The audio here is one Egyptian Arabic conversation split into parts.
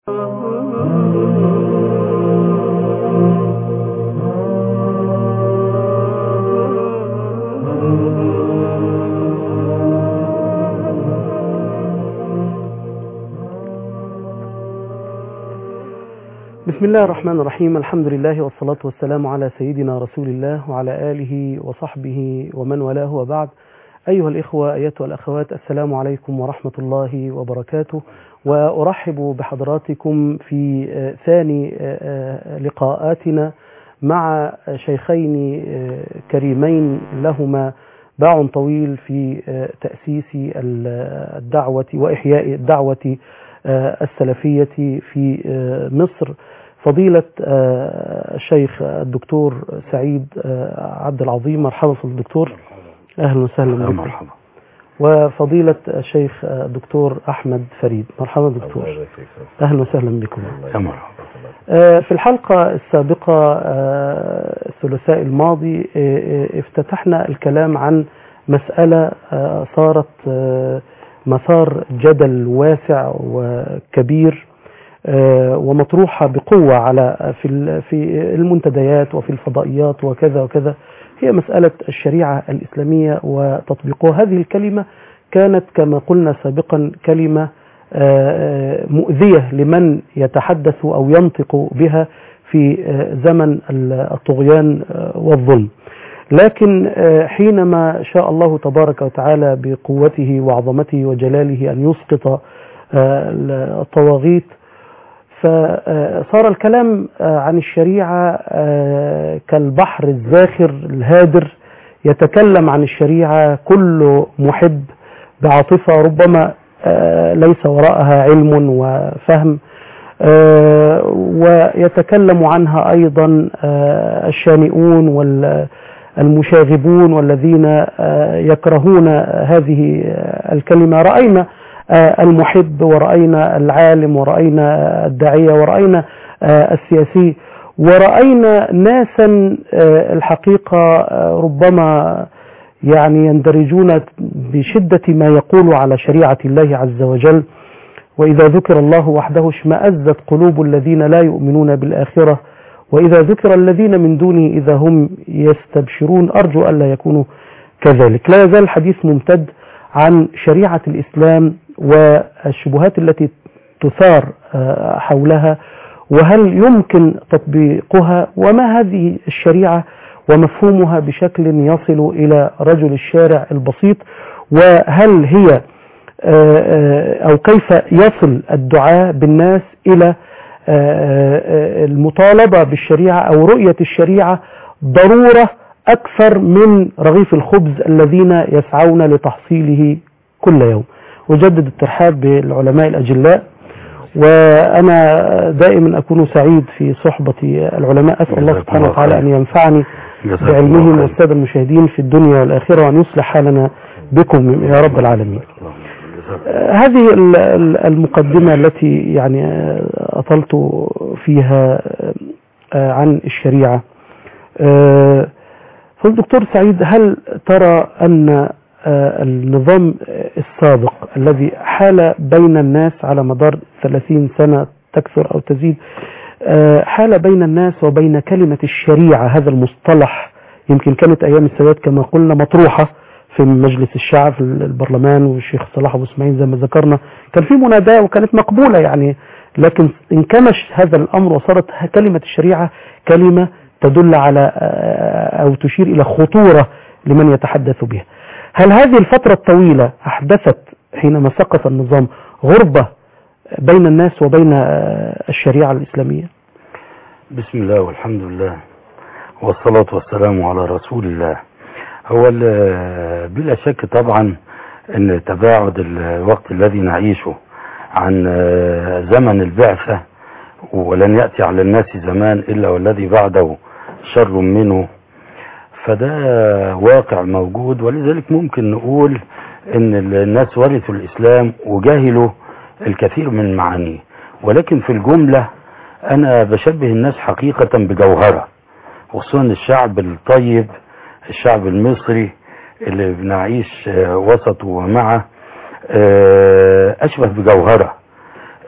بسم الله الرحمن الرحيم الحمد لله والصلاة والسلام على سيدنا رسول الله وعلى آله وصحبه ومن والاه وبعد أيها الإخوة أيتها الأخوات السلام عليكم ورحمة الله وبركاته وأرحب بحضراتكم في آه، ثاني آه، آه، لقاءاتنا مع شيخين آه، كريمين لهما باع طويل في آه، تأسيس ال- الدعوة وإحياء الدعوة آه، السلفية في آه، مصر فضيلة آه، الشيخ الدكتور سعيد آه، عبد العظيم مرحبا في الدكتور أهلا وسهلا بكم مرحبا وفضيلة الشيخ آه، الدكتور أحمد فريد مرحبا دكتور أهلا وسهلا بكم يا مرحبا آه، في الحلقة السابقة آه، الثلاثاء الماضي آه، آه، افتتحنا الكلام عن مسألة آه، صارت آه، مسار جدل واسع وكبير آه، ومطروحة بقوة على في ال- في المنتديات وفي الفضائيات وكذا وكذا هي مسألة الشريعة الإسلامية وتطبيقها هذه الكلمة كانت كما قلنا سابقا كلمة آه، مؤذية لمن يتحدث أو ينطق بها في آه، زمن الطغيان آه، والظلم لكن آه، حينما شاء الله تبارك وتعالى بقوته وعظمته وجلاله أن يسقط آه، الطواغيت فصار الكلام آه، عن الشريعة آه، كالبحر الزاخر الهادر يتكلم عن الشريعة كل محب بعاطفة ربما آه، ليس وراءها علم وفهم آه، ويتكلم عنها أيضا آه، الشانئون والمشاغبون والذين آه، يكرهون هذه الكلمة رأينا آه، المحب ورأينا العالم ورأينا الداعية ورأينا آه، السياسي ورأينا ناسا آه، الحقيقة آه، ربما يعني يندرجون بشدة ما يقول على شريعة الله عز وجل وإذا ذكر الله وحده اشمأزت قلوب الذين لا يؤمنون بالآخرة وإذا ذكر الذين من دونه إذا هم يستبشرون أرجو ألا يكونوا كذلك لا يزال الحديث ممتد عن شريعة الإسلام والشبهات التي تثار آه، حولها وهل يمكن تطبيقها وما هذه الشريعة ومفهومها بشكل يصل إلى رجل الشارع البسيط وهل هي آه، آه، أو كيف يصل الدعاء بالناس إلى آه، آه، المطالبة بالشريعة أو رؤية الشريعة ضرورة أكثر من رغيف الخبز الذين يسعون لتحصيله كل يوم أجدد الترحاب بالعلماء الأجلاء وأنا دائما أكون سعيد في صحبة العلماء أسأل الله جزاكم سبحانه الله وتعالى خير. أن ينفعني جزاكم بعلمهم الله خير. والسادة المشاهدين في الدنيا والآخرة وأن يصلح حالنا بكم يا رب العالمين اللهم جزاكم آه، هذه ال- ال- المقدمة التي يعني آه، أطلت فيها آه، عن الشريعة آه، فالدكتور سعيد هل ترى أن آه، النظام السابق الذي حال بين الناس على مدار 30 سنة تكثر أو تزيد آه، حال بين الناس وبين كلمة الشريعة هذا المصطلح يمكن كانت أيام السادات كما قلنا مطروحة في مجلس الشعب في البرلمان والشيخ صلاح أبو اسماعيل زي ما ذكرنا كان في مناداة وكانت مقبولة يعني لكن انكمش هذا الأمر وصارت كلمة الشريعة كلمة تدل على آه، أو تشير إلى خطورة لمن يتحدث بها هل هذه الفترة الطويلة أحدثت حينما سقط النظام غربة بين الناس وبين آه، الشريعة الإسلامية بسم الله والحمد لله والصلاة والسلام على رسول الله هو ال- بلا شك طبعا ان تباعد الوقت الذي نعيشه عن آه، زمن البعثة ولن يأتي على الناس زمان إلا والذي بعده شر منه فده واقع موجود ولذلك ممكن نقول ان الناس ورثوا الإسلام وجاهلوا الكثير من معانيه ولكن في الجملة أنا بشبه الناس حقيقة بجوهرة خصوصا الشعب الطيب الشعب المصري اللي بنعيش آه، وسطه ومعه آه، أشبه بجوهرة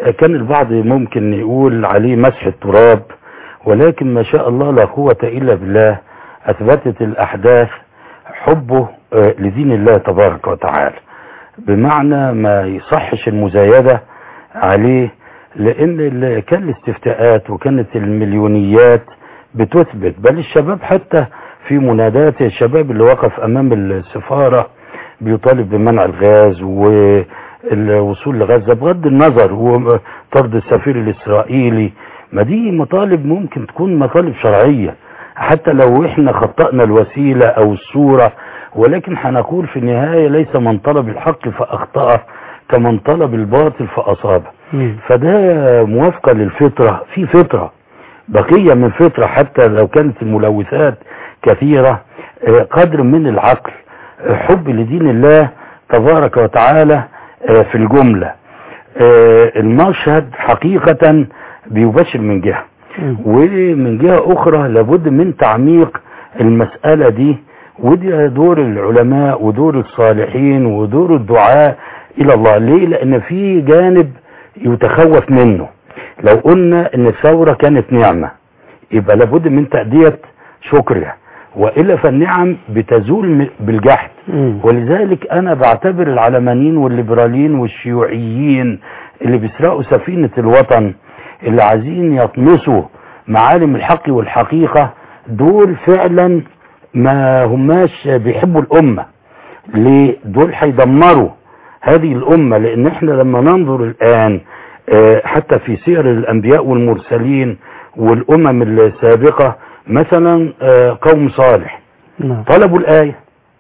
كان البعض ممكن يقول عليه مسح التراب ولكن ما شاء الله لا قوة إلا بالله أثبتت الأحداث حبه آه، لدين الله تبارك وتعالى بمعنى ما يصحش المزايدة عليه لأن ال- كان الاستفتاءات وكانت المليونيات بتثبت بل الشباب حتى في منادات الشباب اللي وقف أمام السفارة بيطالب بمنع الغاز والوصول لغزة بغض النظر وطرد السفير الإسرائيلي ما دي مطالب ممكن تكون مطالب شرعية حتى لو احنا خطأنا الوسيلة او الصورة ولكن هنقول في النهاية ليس من طلب الحق فأخطأه كمن طلب الباطل فأصابه مم. فده موافقة للفطرة في فطرة بقية من فطرة حتى لو كانت الملوثات كثيرة آه، قدر من العقل آه، حب لدين الله تبارك وتعالى آه، في الجملة آه، المشهد حقيقة بيبشر من جهة مم. ومن جهة أخرى لابد من تعميق المسألة دي ودي دور العلماء ودور الصالحين ودور الدعاء إلى الله ليه؟ لأن في جانب يتخوف منه لو قلنا أن الثورة كانت نعمة يبقى لابد من تأدية شكرها وإلا فالنعم بتزول م- بالجحد مم. ولذلك انا بعتبر العلمانيين والليبراليين والشيوعيين اللي بيسرقوا سفينة الوطن اللي عايزين يطمسوا معالم الحق والحقيقة دول فعلا ما هماش بيحبوا الامة ليه دول هيدمروا هذه الامة لان احنا لما ننظر الان آه، حتى في سير الانبياء والمرسلين والامم السابقة مثلا آه، قوم صالح نعم طلبوا الآية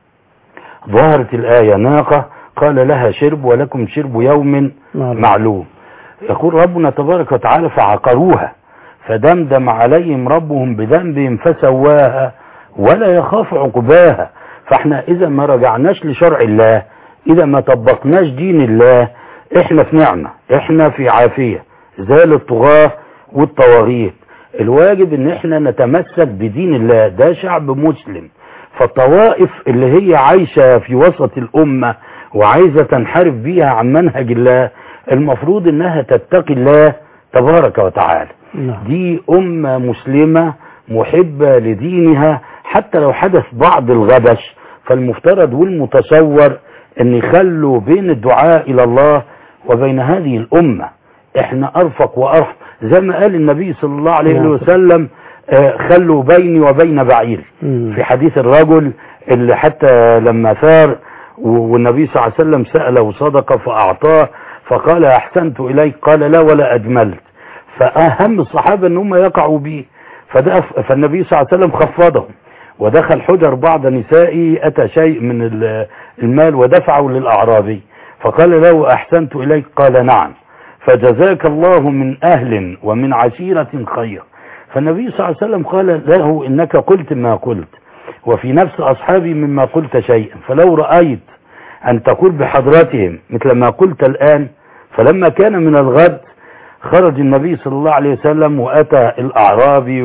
ظهرت الآية ناقة قال لها شرب ولكم شرب يوم نعم. معلوم يقول ربنا تبارك وتعالى فعقروها فدمدم عليهم ربهم بذنبهم فسواها ولا يخاف عقباها فاحنا اذا ما رجعناش لشرع الله اذا ما طبقناش دين الله احنا في نعمة احنا في عافية زال الطغاة والطواغيت الواجب ان احنا نتمسك بدين الله ده شعب مسلم فالطوائف اللي هي عايشة في وسط الامة وعايزة تنحرف بيها عن منهج الله المفروض انها تتقي الله تبارك وتعالى نعم دي أمة مسلمة محبة لدينها حتى لو حدث بعض الغبش فالمفترض والمتصور ان يخلوا بين الدعاء الى الله وبين هذه الامة احنا ارفق وارفق زي ما قال النبي صلى الله عليه نعم. وسلم آه، خلوا بيني وبين بعير مم. في حديث الرجل اللي حتى لما ثار و- والنبي صلى الله عليه وسلم سأله صدقة فأعطاه فقال أحسنت إليك قال لا ولا أجملت فأهم الصحابة أن هم يقعوا به فده فالنبي صلى الله عليه وسلم خفضهم ودخل حجر بعض نسائه أتى شيء من ال- المال ودفعه للأعرابي فقال له أحسنت إليك قال نعم فجزاك الله من أهل ومن عشيرة خير فالنبي صلى الله عليه وسلم قال له إنك قلت ما قلت وفي نفس أصحابي مما قلت شيئا فلو رأيت أن تقول بحضرتهم مثل ما قلت الآن فلما كان من الغد خرج النبي صلى الله عليه وسلم وأتى الأعرابي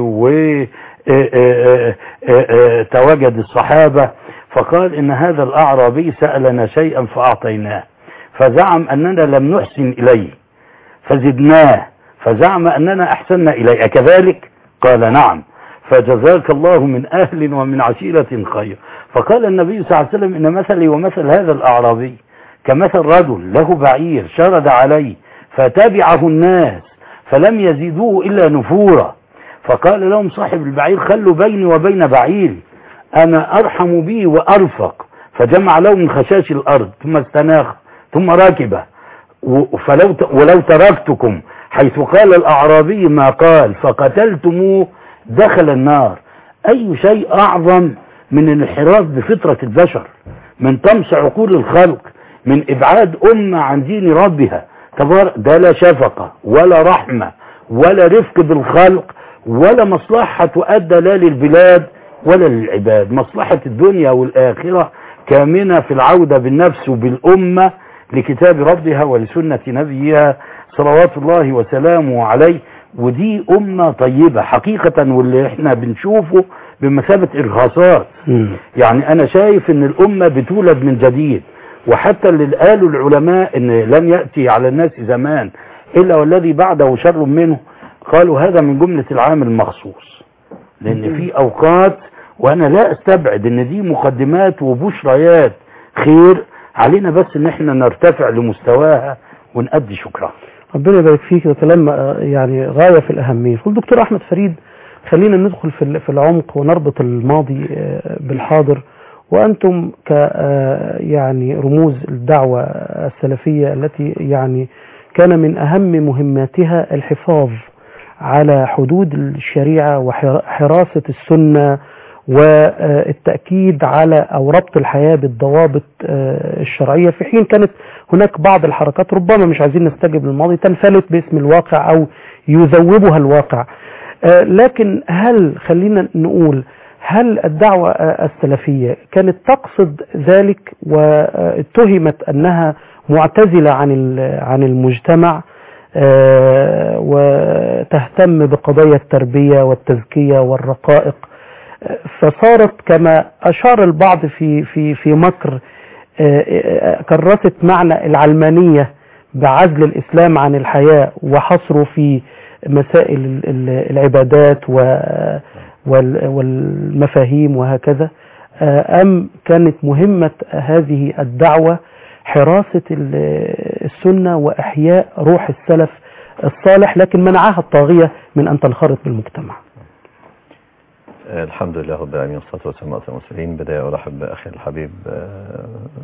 وتواجد الصحابة فقال إن هذا الأعرابي سألنا شيئا فأعطيناه فزعم أننا لم نحسن إليه فزدناه فزعم أننا أحسننا إليه أكذلك قال نعم فجزاك الله من أهل ومن عشيرة خير فقال النبي صلى الله عليه وسلم إن مثلي ومثل هذا الأعرابي كمثل رجل له بعير شرد عليه فتبعه الناس فلم يزيدوه إلا نفورا فقال لهم صاحب البعير خلوا بيني وبين بعيري أنا أرحم به وأرفق فجمع له من خشاش الأرض ثم استناخ ثم ركب و- فلو ت- ولو تركتكم حيث قال الأعرابي ما قال فقتلتموه دخل النار أي شيء أعظم من الانحراف بفطرة البشر من طمس عقول الخلق من إبعاد أمة عن دين ربها تبارك ده لا شفقة ولا رحمة ولا رفق بالخلق ولا مصلحة تؤدى لا للبلاد ولا للعباد مصلحة الدنيا والآخرة كامنة في العودة بالنفس وبالأمة لكتاب ربها ولسنة نبيها صلوات الله وسلامه عليه ودي أمة طيبة حقيقة واللي احنا بنشوفه بمثابة إرهاصات مم. يعني أنا شايف إن الأمة بتولد من جديد وحتى اللي قالوا العلماء إن لن يأتي على الناس زمان إلا والذي بعده شر منه قالوا هذا من جملة العام المخصوص لأن في أوقات وأنا لا أستبعد أن دي مقدمات وبشريات خير علينا بس أن احنا نرتفع لمستواها ونأدي شكرها ربنا يبارك فيك ده كلام آه، يعني غاية في الأهمية قل دكتور أحمد فريد خلينا ندخل في ال- في العمق ونربط الماضي آه، بالحاضر وأنتم ك آه، يعني رموز الدعوة السلفية التي يعني كان من أهم مهماتها الحفاظ على حدود الشريعة وحراسة السنة والتأكيد على أو ربط الحياة بالضوابط آه، الشرعية في حين كانت هناك بعض الحركات ربما مش عايزين نستجب للماضي تنفلت باسم الواقع أو يذوبها الواقع آه، لكن هل خلينا نقول هل الدعوة آه، السلفية كانت تقصد ذلك واتهمت أنها معتزلة عن ال- عن المجتمع آه، وتهتم بقضايا التربية والتزكية والرقائق آه، فصارت كما أشار البعض في في في مكر آه، آه، كرست معنى العلمانية بعزل الإسلام عن الحياة وحصره في مسائل ال- ال- العبادات و- وال- والمفاهيم وهكذا آه، أم كانت مهمة هذه الدعوة حراسة ال- السنة وإحياء روح السلف الصالح لكن منعها الطاغية من أن تنخرط بالمجتمع آه، الحمد لله رب العالمين والصلاة والسلام على المرسلين بداية أرحب بأخي الحبيب آه،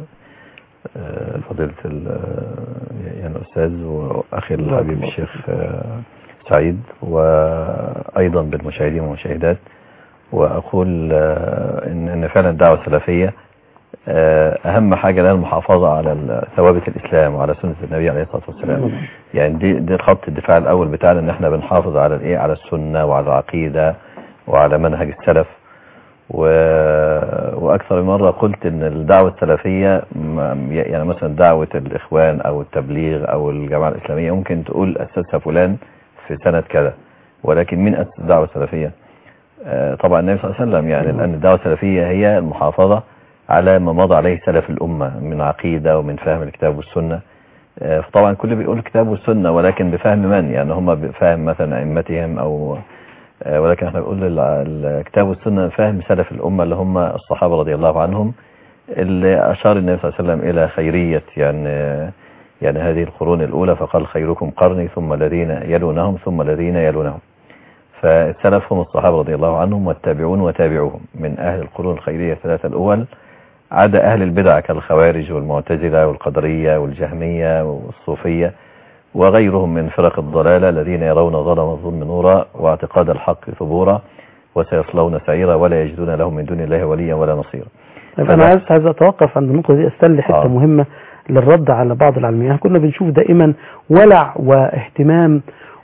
آه، فضيلة ال- آه، يعني الأستاذ وأخي الحبيب الشيخ آه، سعيد وأيضا بالمشاهدين والمشاهدات وأقول آه، إن إن فعلا الدعوة السلفية آه، أهم حاجة لها المحافظة على ال- ثوابت الإسلام وعلى سنة النبي عليه الصلاة والسلام يعني دي دي خط الدفاع الأول بتاعنا إن إحنا بنحافظ على الإيه على السنة وعلى العقيدة وعلى منهج السلف و... وأكثر من مرة قلت إن الدعوة السلفية م- يعني مثلا دعوة الإخوان أو التبليغ أو الجماعة الإسلامية ممكن تقول أسسها فلان في سنة كذا ولكن مين أسس الدعوة السلفية؟ آه، طبعا النبي صلى الله عليه وسلم يعني لأن الدعوة السلفية هي المحافظة على ما مضى عليه سلف الأمة من عقيدة ومن فهم الكتاب والسنة آه، فطبعا كل بيقول الكتاب والسنة ولكن بفهم من يعني هم بفهم مثلا أئمتهم أو آه، ولكن احنا بنقول ال- الكتاب والسنة فهم سلف الأمة اللي هم الصحابة رضي الله عنهم اللي أشار النبي صلى الله عليه وسلم إلى خيرية يعني يعني هذه القرون الأولى فقال خيركم قرني ثم الذين يلونهم ثم الذين يلونهم فالسلف هم الصحابة رضي الله عنهم والتابعون وتابعوهم من أهل القرون الخيرية الثلاثة الأول عدا أهل البدع كالخوارج والمعتزلة والقدرية والجهمية والصوفية وغيرهم من فرق الضلالة الذين يرون ظلم الظلم نورا واعتقاد الحق ثبورا وسيصلون سعيرا ولا يجدون لهم من دون الله وليا ولا نصيرا طيب فده- أنا عايز عايز أتوقف عند النقطة دي أستل حتة آه. مهمة للرد على بعض العلميين كنا بنشوف دائما ولع واهتمام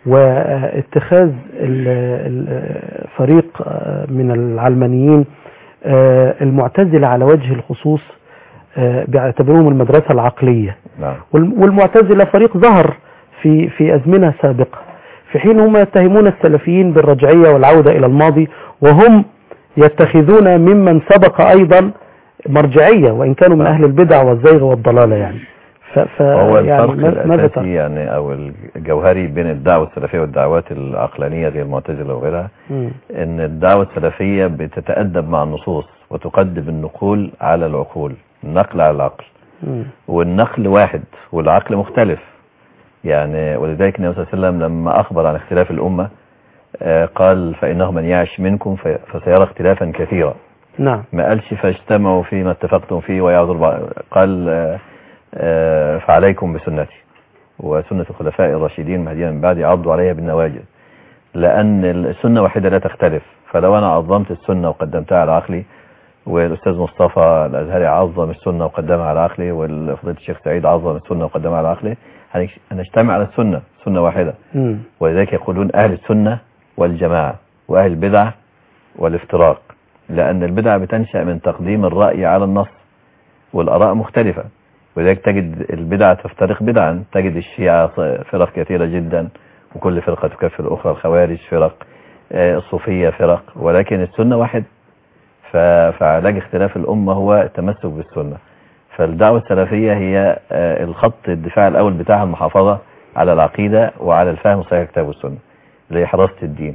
واتخاذ ال- ال- فريق آه، من العلمانيين آه، المعتزلة على وجه الخصوص آه، بيعتبروهم المدرسة العقلية نعم والم- والمعتزلة فريق ظهر في في أزمنة سابقة في حين هم يتهمون السلفيين بالرجعية والعودة إلى الماضي وهم يتخذون ممن سبق أيضا مرجعية وإن كانوا من أهل البدع والزيغ والضلالة يعني ف ف هو يعني الفرق ما- ماذا ترى؟ الأساسي يعني أو الجوهري بين الدعوة السلفية والدعوات العقلانية زي المعتزلة وغيرها مم. ان الدعوة السلفية بتتأدب مع النصوص وتقدم النقول على العقول النقل على العقل مم. والنقل واحد والعقل مختلف يعني ولذلك النبي صلى الله عليه وسلم لما أخبر عن اختلاف الأمة آه، قال فإنه من يعش منكم في- فسيرى اختلافا كثيرا نعم ما قالش فاجتمعوا فيما اتفقتم فيه ويعذر بعض قال آه، آه، فعليكم بسنتي وسنة الخلفاء الراشدين المهديين من بعد عضوا عليها بالنواجذ لأن السنة واحدة لا تختلف فلو أنا عظمت السنة وقدمتها على عقلي والأستاذ مصطفى الأزهري عظم السنة وقدمها على عقلي والفضيلة الشيخ سعيد عظم السنة وقدمها على عقلي هنج- هنجتمع على السنة سنة واحدة مم. ولذلك يقولون أهل السنة والجماعة وأهل البدع والافتراق لأن البدع بتنشأ من تقديم الرأي على النص والآراء مختلفة ولذلك تجد البدع تفترق بدعا تجد الشيعة فرق كثيرة جدا وكل فرقة تكفر الأخرى الخوارج فرق آه، الصوفية فرق ولكن السنة واحد ف- فعلاج اختلاف الأمة هو التمسك بالسنة فالدعوة السلفية هي آه، الخط الدفاع الأول بتاعها المحافظة على العقيدة وعلى الفهم صحيح الكتاب والسنة اللي هي حراسة الدين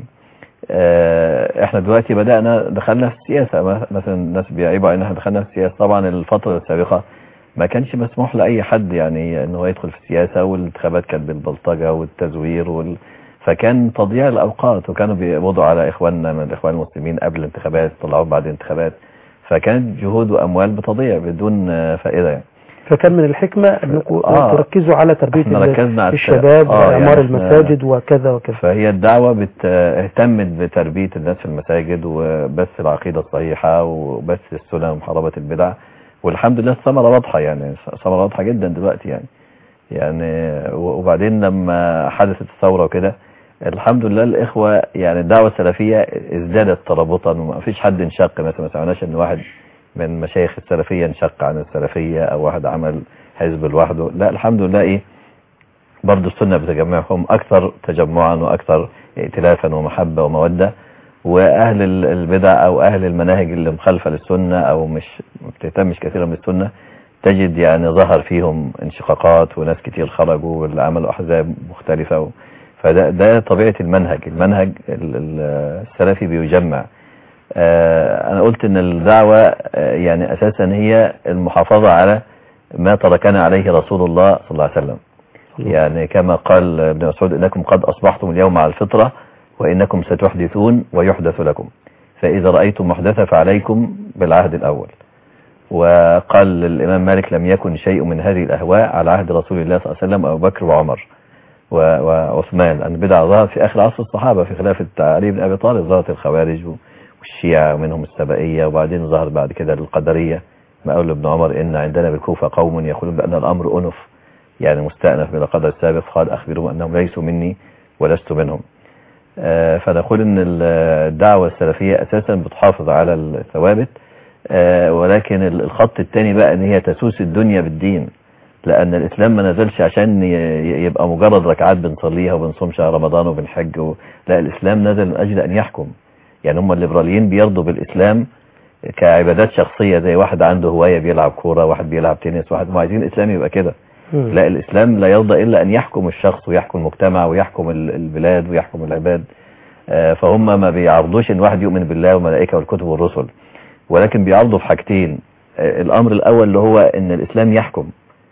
آه، احنا دلوقتي بدأنا دخلنا في السياسة م- مثلا الناس بيعيبوا ان احنا دخلنا في السياسة طبعا الفترة السابقة ما كانش مسموح لأي حد يعني ان هو يدخل في السياسة والانتخابات كانت بالبلطجة والتزوير وال... فكان تضييع الأوقات وكانوا بيقبضوا على إخواننا من الإخوان المسلمين قبل الانتخابات طلعوهم بعد الانتخابات فكانت جهود وأموال بتضيع بدون آه، فائدة يعني فكان من الحكمة أنكم آه. تركزوا على تربية احنا ال- ركزنا على الت- الشباب آه، يعني وإعمار احنا- المساجد وكذا وكذا فهي الدعوة بت... اهتمت بتربية الناس في المساجد وبث العقيدة الصحيحة وبث السنة ومحاربة البدع والحمد لله الثمرة واضحة يعني ثمرة واضحة جدا دلوقتي يعني يعني وبعدين لما حدثت الثورة وكده الحمد لله الإخوة يعني الدعوة السلفية ازدادت ترابطا وما فيش حد انشق مثلا ما سمعناش ان واحد من مشايخ السلفية انشق عن السلفية او واحد عمل حزب لوحده لا الحمد لله ايه برضه السنة بتجمعهم أكثر تجمعا وأكثر ائتلافا ومحبة ومودة وأهل ال- البدع أو أهل المناهج اللي مخالفة للسنة أو مش ما بتهتمش كثيرا بالسنة تجد يعني ظهر فيهم انشقاقات وناس كتير خرجوا واللي عملوا أحزاب مختلفة و... فده ده طبيعة المنهج المنهج ال- ال- السلفي بيجمع آه، أنا قلت إن الدعوة آه، يعني أساسا هي المحافظة على ما تركنا عليه رسول الله صلى الله عليه وسلم يعني كما قال ابن مسعود إنكم قد أصبحتم اليوم على الفطرة وإنكم ستحدثون ويحدث لكم فإذا رأيتم محدثة فعليكم بالعهد الأول وقال الإمام مالك لم يكن شيء من هذه الأهواء على عهد رسول الله صلى الله عليه وسلم أبو بكر وعمر و- وعثمان أن البدع ظهرت في آخر عصر الصحابة في خلافة علي بن أبي طالب ظهرت الخوارج والشيعة ومنهم السبائية وبعدين ظهر بعد كده القدرية ما قال ابن عمر إن عندنا بالكوفة قوم يقولون بأن الأمر أنف يعني مستأنف من القدر السابق قال أخبرهم أنهم ليسوا مني ولست منهم آه، فنقول أن ال- الدعوة السلفية أساسا بتحافظ على الثوابت آه، ولكن ال- الخط الثاني بقى أن هي تسوس الدنيا بالدين لأن الإسلام ما نزلش عشان ي- ي- يبقى مجرد ركعات بنصليها وبنصوم شهر رمضان وبنحج و... لا الإسلام نزل من أجل أن يحكم يعني هم الليبراليين بيرضوا بالإسلام كعبادات شخصية زي واحد عنده هواية بيلعب كورة واحد بيلعب تنس واحد ما عايزين الإسلام يبقى كده مم. لا الإسلام لا يرضى إلا أن يحكم الشخص ويحكم المجتمع ويحكم ال- البلاد ويحكم العباد آه، فهم ما بيعرضوش ان واحد يؤمن بالله والملائكة والكتب والرسل ولكن بيعرضوا في حاجتين آه، الأمر الأول اللي هو أن الإسلام يحكم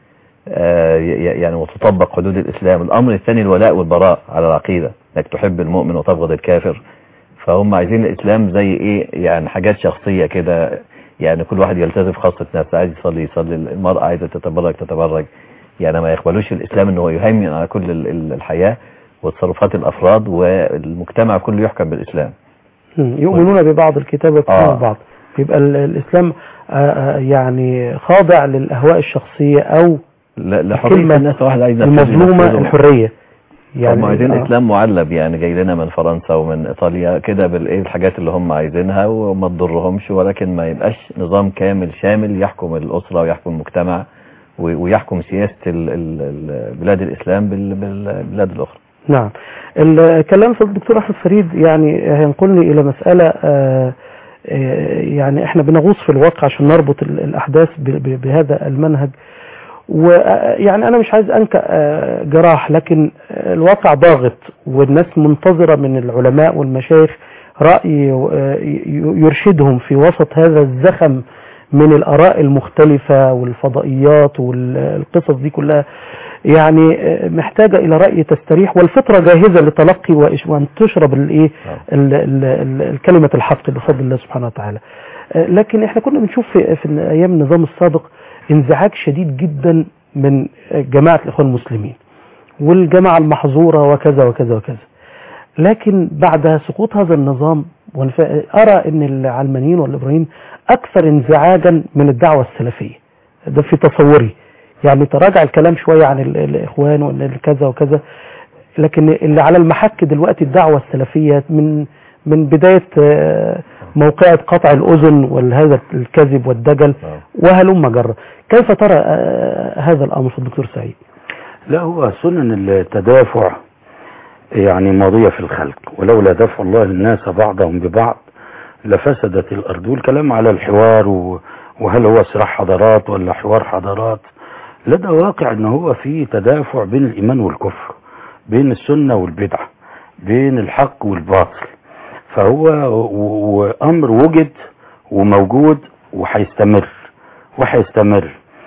آه، ي- يعني وتطبق حدود الإسلام الأمر الثاني الولاء والبراء على العقيدة أنك تحب المؤمن وتبغض الكافر فهم عايزين الإسلام زي إيه يعني حاجات شخصية كده يعني كل واحد يلتزم في خاصة نفسه عايز يصلي يصلي المرأة عايزة تتبرج تتبرج يعني ما يقبلوش الإسلام أنه يهيمن على كل ال- ال- الحياة وتصرفات الأفراد والمجتمع كله يحكم بالإسلام مم. يؤمنون ببعض الكتاب ويكفرون آه. ببعض يبقى ال- الإسلام آه، آه، يعني خاضع للأهواء الشخصية أو ل- لحرية الكلمة الناس واحد عايز ينفذ المظلومة ينفذه. الحرية يعني هم عايزين آه. اسلام معلب يعني جاي لنا من فرنسا ومن ايطاليا كده بالايه الحاجات اللي هم عايزينها وما تضرهمش ولكن ما يبقاش نظام كامل شامل يحكم الاسره ويحكم المجتمع و- ويحكم سياسه ال- ال- ال- بلاد الاسلام بال- بالبلاد الاخرى نعم الكلام في الدكتور أحمد فريد يعني هينقلني إلى مسألة آه، آه، يعني احنا بنغوص في الواقع عشان نربط ال- الأحداث ب- ب- بهذا المنهج ويعني أنا مش عايز أنكأ آه، جراح لكن آه، الواقع ضاغط والناس منتظرة من العلماء والمشايخ رأي آه، ي- يرشدهم في وسط هذا الزخم من الآراء المختلفة والفضائيات والقصص دي كلها يعني آه، محتاجة إلى رأي تستريح والفطرة جاهزة لتلقي وإش- وأن تشرب الإيه ال- ال- ال- الكلمة الحق بفضل الله سبحانه وتعالى آه، لكن احنا كنا بنشوف في, في أيام النظام السابق انزعاج شديد جدا من جماعة الإخوان المسلمين والجماعة المحظورة وكذا وكذا وكذا لكن بعد سقوط هذا النظام والف- أرى أن العلمانيين والليبراليين أكثر انزعاجا من الدعوة السلفية ده في تصوري يعني تراجع الكلام شوية عن ال- الإخوان وأن كذا وكذا لكن اللي على المحك دلوقتي الدعوة السلفية من من بداية آه، موقعة قطع الأذن وهذا الكذب والدجل وهلم جرة كيف ترى آه، هذا الأمر في الدكتور سعيد لا هو سنن التدافع يعني ماضية في الخلق ولولا دفع الله الناس بعضهم ببعض لفسدت الأرض والكلام على الحوار و- وهل هو صراع حضارات ولا حوار حضارات لا ده واقع ان هو في تدافع بين الايمان والكفر بين السنة والبدعة بين الحق والباطل فهو و- وامر وجد وموجود وهيستمر وهيستمر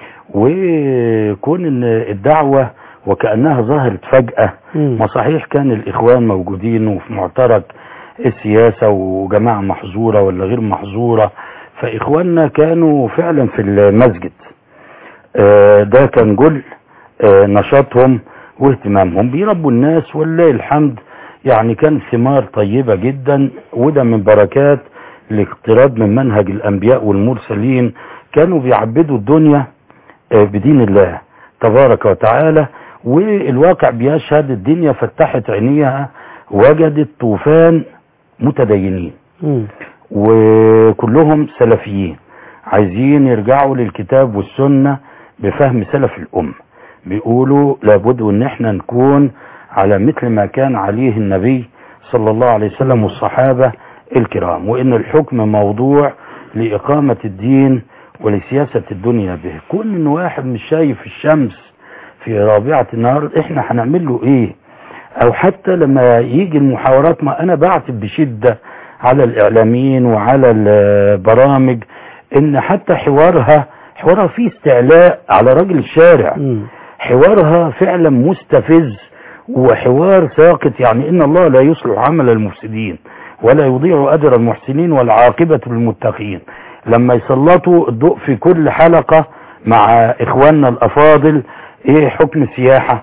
وكون ان الدعوة وكأنها ظهرت فجأة مم. ما صحيح كان الإخوان موجودين وفي معترك السياسة وجماعة محظورة ولا غير محظورة فإخواننا كانوا فعلا في المسجد آه، ده كان جل آه، نشاطهم واهتمامهم بيربوا الناس ولله الحمد يعني كان ثمار طيبة جدا وده من بركات الاقتراب من منهج الأنبياء والمرسلين كانوا بيعبدوا الدنيا آه، بدين الله تبارك وتعالى والواقع بيشهد الدنيا فتحت عينيها وجدت طوفان متدينين مم. وكلهم سلفيين عايزين يرجعوا للكتاب والسنة بفهم سلف الأمة بيقولوا لابد ان احنا نكون على مثل ما كان عليه النبي صلى الله عليه وسلم والصحابة الكرام وان الحكم موضوع لإقامة الدين ولسياسة الدنيا به كون ان واحد مش شايف الشمس في رابعة النهار احنا هنعمل له ايه او حتى لما يجي المحاورات ما انا بعتب بشدة على الاعلاميين وعلى البرامج ان حتى حوارها حوارها فيه استعلاء على راجل الشارع مم. حوارها فعلا مستفز وحوار ساقط يعني ان الله لا يصلح عمل المفسدين ولا يضيع اجر المحسنين والعاقبة للمتقين لما يسلطوا الضوء في كل حلقة مع اخواننا الافاضل ايه حكم السياحة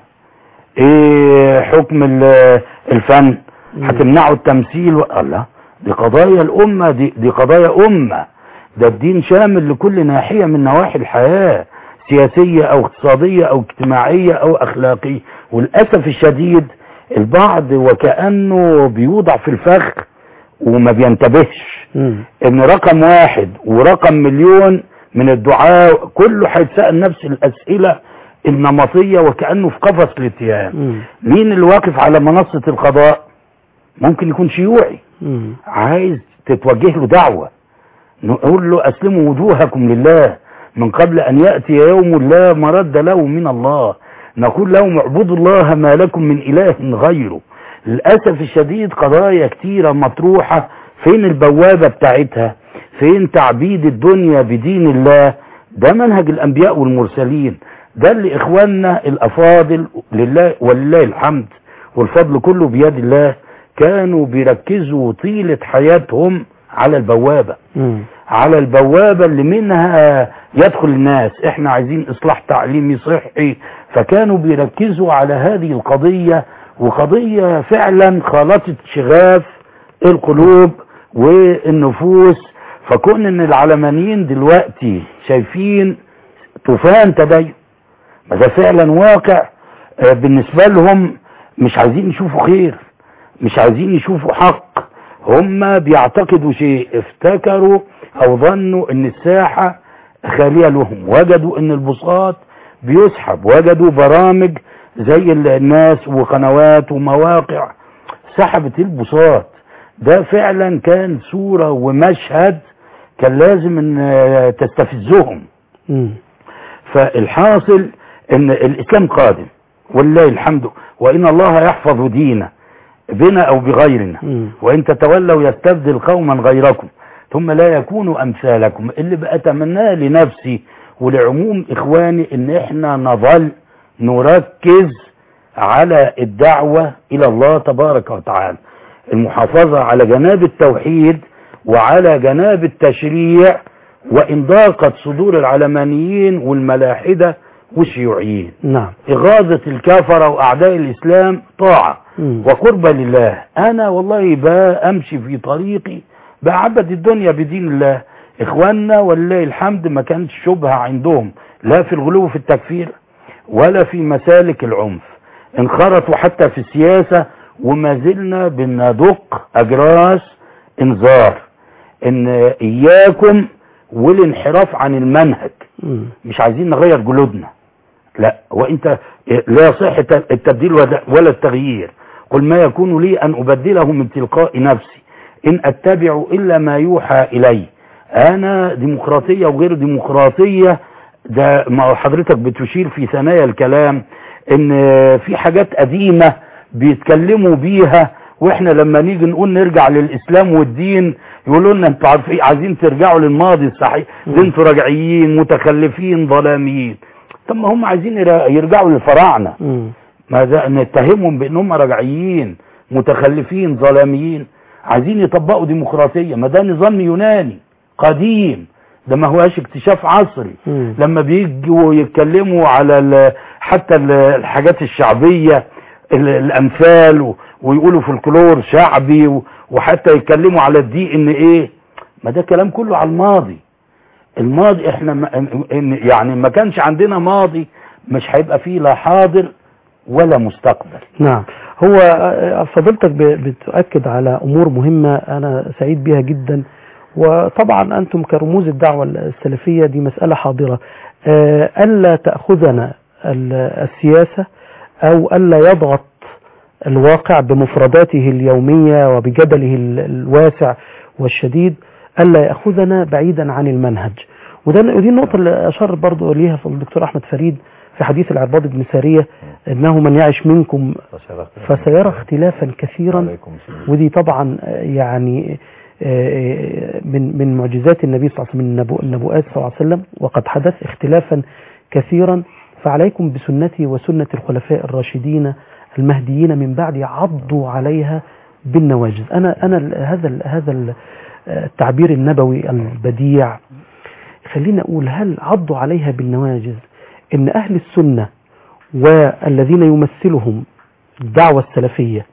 ايه حكم ال- الفن هتمنعوا التمثيل و... الله دي قضايا الامة دي, دي قضايا امة ده الدين شامل لكل ناحية من نواحي الحياة سياسية او اقتصادية او اجتماعية او اخلاقية وللأسف الشديد البعض وكأنه بيوضع في الفخ وما بينتبهش مم. ان رقم واحد ورقم مليون من الدعاء كله هيتسأل نفس الاسئلة النمطية وكأنه في قفص الاتهام مم. مين اللي واقف على منصة القضاء ممكن يكون شيوعي مم. عايز تتوجه له دعوة نقول له اسلموا وجوهكم لله من قبل ان يأتي يوم لا مرد له من الله نقول لهم اعبدوا الله ما لكم من اله غيره للأسف الشديد قضايا كتيرة مطروحة فين البوابة بتاعتها فين تعبيد الدنيا بدين الله ده منهج الانبياء والمرسلين ده اللي اخواننا الافاضل لله ولله الحمد والفضل كله بيد الله كانوا بيركزوا طيلة حياتهم على البوابة مم. على البوابة اللي منها يدخل الناس احنا عايزين اصلاح تعليمي صحي فكانوا بيركزوا على هذه القضية وقضية فعلا خالطت شغاف القلوب والنفوس فكون ان العلمانيين دلوقتي شايفين طوفان تدين ما ده فعلا واقع آه، بالنسبة لهم مش عايزين يشوفوا خير مش عايزين يشوفوا حق هم بيعتقدوا شيء افتكروا او ظنوا ان الساحة خالية لهم وجدوا ان البساط بيسحب وجدوا برامج زي ال- الناس وقنوات ومواقع سحبت البساط ده فعلا كان صورة ومشهد كان لازم ان آه، تستفزهم مم. فالحاصل ان الاسلام قادم ولله الحمد وان الله يحفظ دينه بنا او بغيرنا مم. وان تتولوا يستبدل قوما غيركم ثم لا يكونوا امثالكم اللي بأتمناه لنفسي ولعموم اخواني ان احنا نظل نركز على الدعوة الى الله تبارك وتعالى المحافظة على جناب التوحيد وعلى جناب التشريع وان ضاقت صدور العلمانيين والملاحدة والشيوعيين نعم إغاظة الكافرة وأعداء الإسلام طاعة مم. وقربة لله أنا والله بأمشي في طريقي بعبد الدنيا بدين الله إخواننا ولله الحمد ما كانت شبهة عندهم لا في الغلو في التكفير ولا في مسالك العنف انخرطوا حتى في السياسة وما زلنا بندق أجراس انذار إن إياكم والانحراف عن المنهج مم. مش عايزين نغير جلودنا لا وانت لا صحة التبديل ولا- ولا التغيير قل ما يكون لي ان ابدله من تلقاء نفسي ان اتبع الا ما يوحى الي انا ديمقراطية وغير ديمقراطية ده ما هو حضرتك بتشير في ثنايا الكلام ان في حاجات قديمة بيتكلموا بيها واحنا لما نيجي نقول نرجع للاسلام والدين يقولوا لنا انتوا عارفين عايزين ترجعوا للماضي الصحيح ده انتوا راجعيين متخلفين ظلاميين طب ما هم عايزين ير- يرجعوا للفراعنه مم. ما ده نتهمهم بان هم رجعيين متخلفين ظلاميين عايزين يطبقوا ديمقراطيه ما ده نظام يوناني قديم ده ما هواش اكتشاف عصري مم. لما بيجوا يتكلموا على ال- حتى ال- الحاجات الشعبيه ال- الامثال و- ويقولوا فولكلور شعبي و- وحتى يتكلموا على الدي ان ايه ما ده كلام كله على الماضي الماضي احنا ما- إن- يعني ما كانش عندنا ماضي مش هيبقى فيه لا حاضر ولا مستقبل نعم هو آه، فضيلتك ب- بتؤكد على أمور مهمة أنا سعيد بها جدا وطبعا أنتم كرموز الدعوة السلفية دي مسألة حاضرة آه، ألا تأخذنا ال- السياسة أو ألا يضغط الواقع بمفرداته اليومية وبجدله ال- الواسع والشديد ألا يأخذنا بعيدا عن المنهج وده ودي النقطة اللي أشار برضو إليها الدكتور أحمد فريد في حديث العرباض بن سارية أنه من يعش منكم فسيرى اختلافا كثيرا عليكم السلام. ودي طبعا آه، يعني آه، من من معجزات النبي صلى الله عليه وسلم من النبو- النبوءات صلى الله عليه وسلم وقد حدث اختلافا كثيرا فعليكم بسنتي وسنة الخلفاء الراشدين المهديين من بعد عضوا عليها بالنواجذ أنا أنا ال- هذا ال- هذا ال- آه، التعبير النبوي البديع خلينا أقول هل عضوا عليها بالنواجذ إن أهل السنة والذين يمثلهم الدعوة السلفية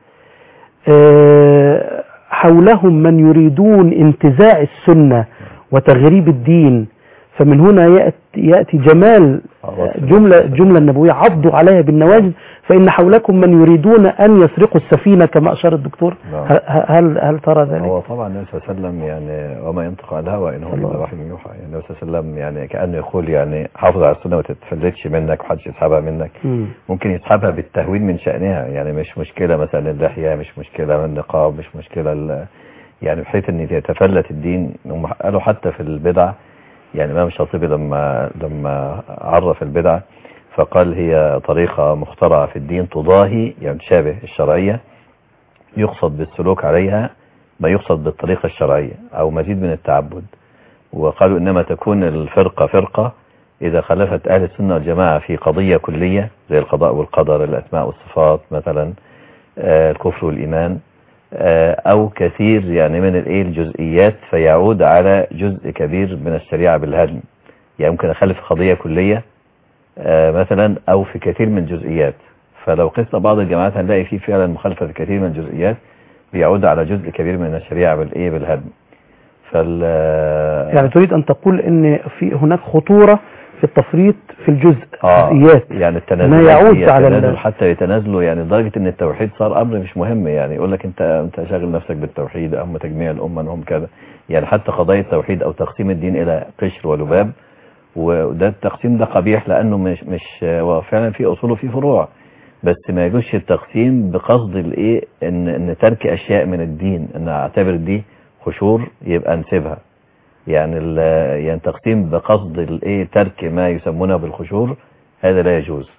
آه، حولهم من يريدون انتزاع السنة وتغريب الدين فمن هنا يأتي, يأتي جمال آه، جملة, جملة النبوية عضوا عليها بالنواجذ فإن حولكم من يريدون أن يسرقوا السفينة كما أشار الدكتور نعم. ه- هل, هل ترى ذلك؟ هو طبعا النبي صلى الله عليه وسلم يعني وما ينطق عن الهوى ان هو الله. الا وحي يوحى يعني النبي صلى الله عليه وسلم يعني كانه يقول يعني حافظ على السنه ما تتفلتش منك وحدش يسحبها منك مم. ممكن يسحبها بالتهوين من شأنها يعني مش مشكلة مثلا اللحية مش مشكلة النقاب مش مشكلة ال- يعني بحيث ان يتفلت الدين هم قالوا حتى في البدع يعني الإمام الشاطبي لما لما عرف البدع فقال هي طريقة مخترعة في الدين تضاهي يعني تشابه الشرعية يقصد بالسلوك عليها ما يقصد بالطريقة الشرعية أو مزيد من التعبد وقالوا إنما تكون الفرقة فرقة إذا خلفت أهل السنة والجماعة في قضية كلية زي القضاء والقدر الأسماء والصفات مثلا آه، الكفر والإيمان آه، أو كثير يعني من الإيه الجزئيات فيعود على جزء كبير من الشريعة بالهدم يعني ممكن أخلف قضية كلية آه، مثلا أو في كثير من الجزئيات فلو قسنا بعض الجماعات هنلاقي فيه فعلا مخالفة في كثير من الجزئيات بيعود على جزء كبير من الشريعة بالإيه بالهدم فال يعني تريد أن تقول أن في هناك خطورة في التفريط في الجزء اه جزئيات يعني التنازل ما يعود على ال- التنازل حتى يتنازلوا يعني لدرجه ان التوحيد صار امر مش مهم يعني يقول لك انت انت شاغل نفسك بالتوحيد هم تجميع الامه انهم كذا يعني حتى قضايا التوحيد او تقسيم الدين الى قشر ولباب وده التقسيم ده قبيح لانه مش مش هو فعلا في اصول وفي فروع بس ما يجوزش التقسيم بقصد الايه ان ان ترك اشياء من الدين ان اعتبر دي خشور يبقى نسيبها يعني ال- يعني تقسيم بقصد الايه ترك ما يسمونه بالخشور هذا لا يجوز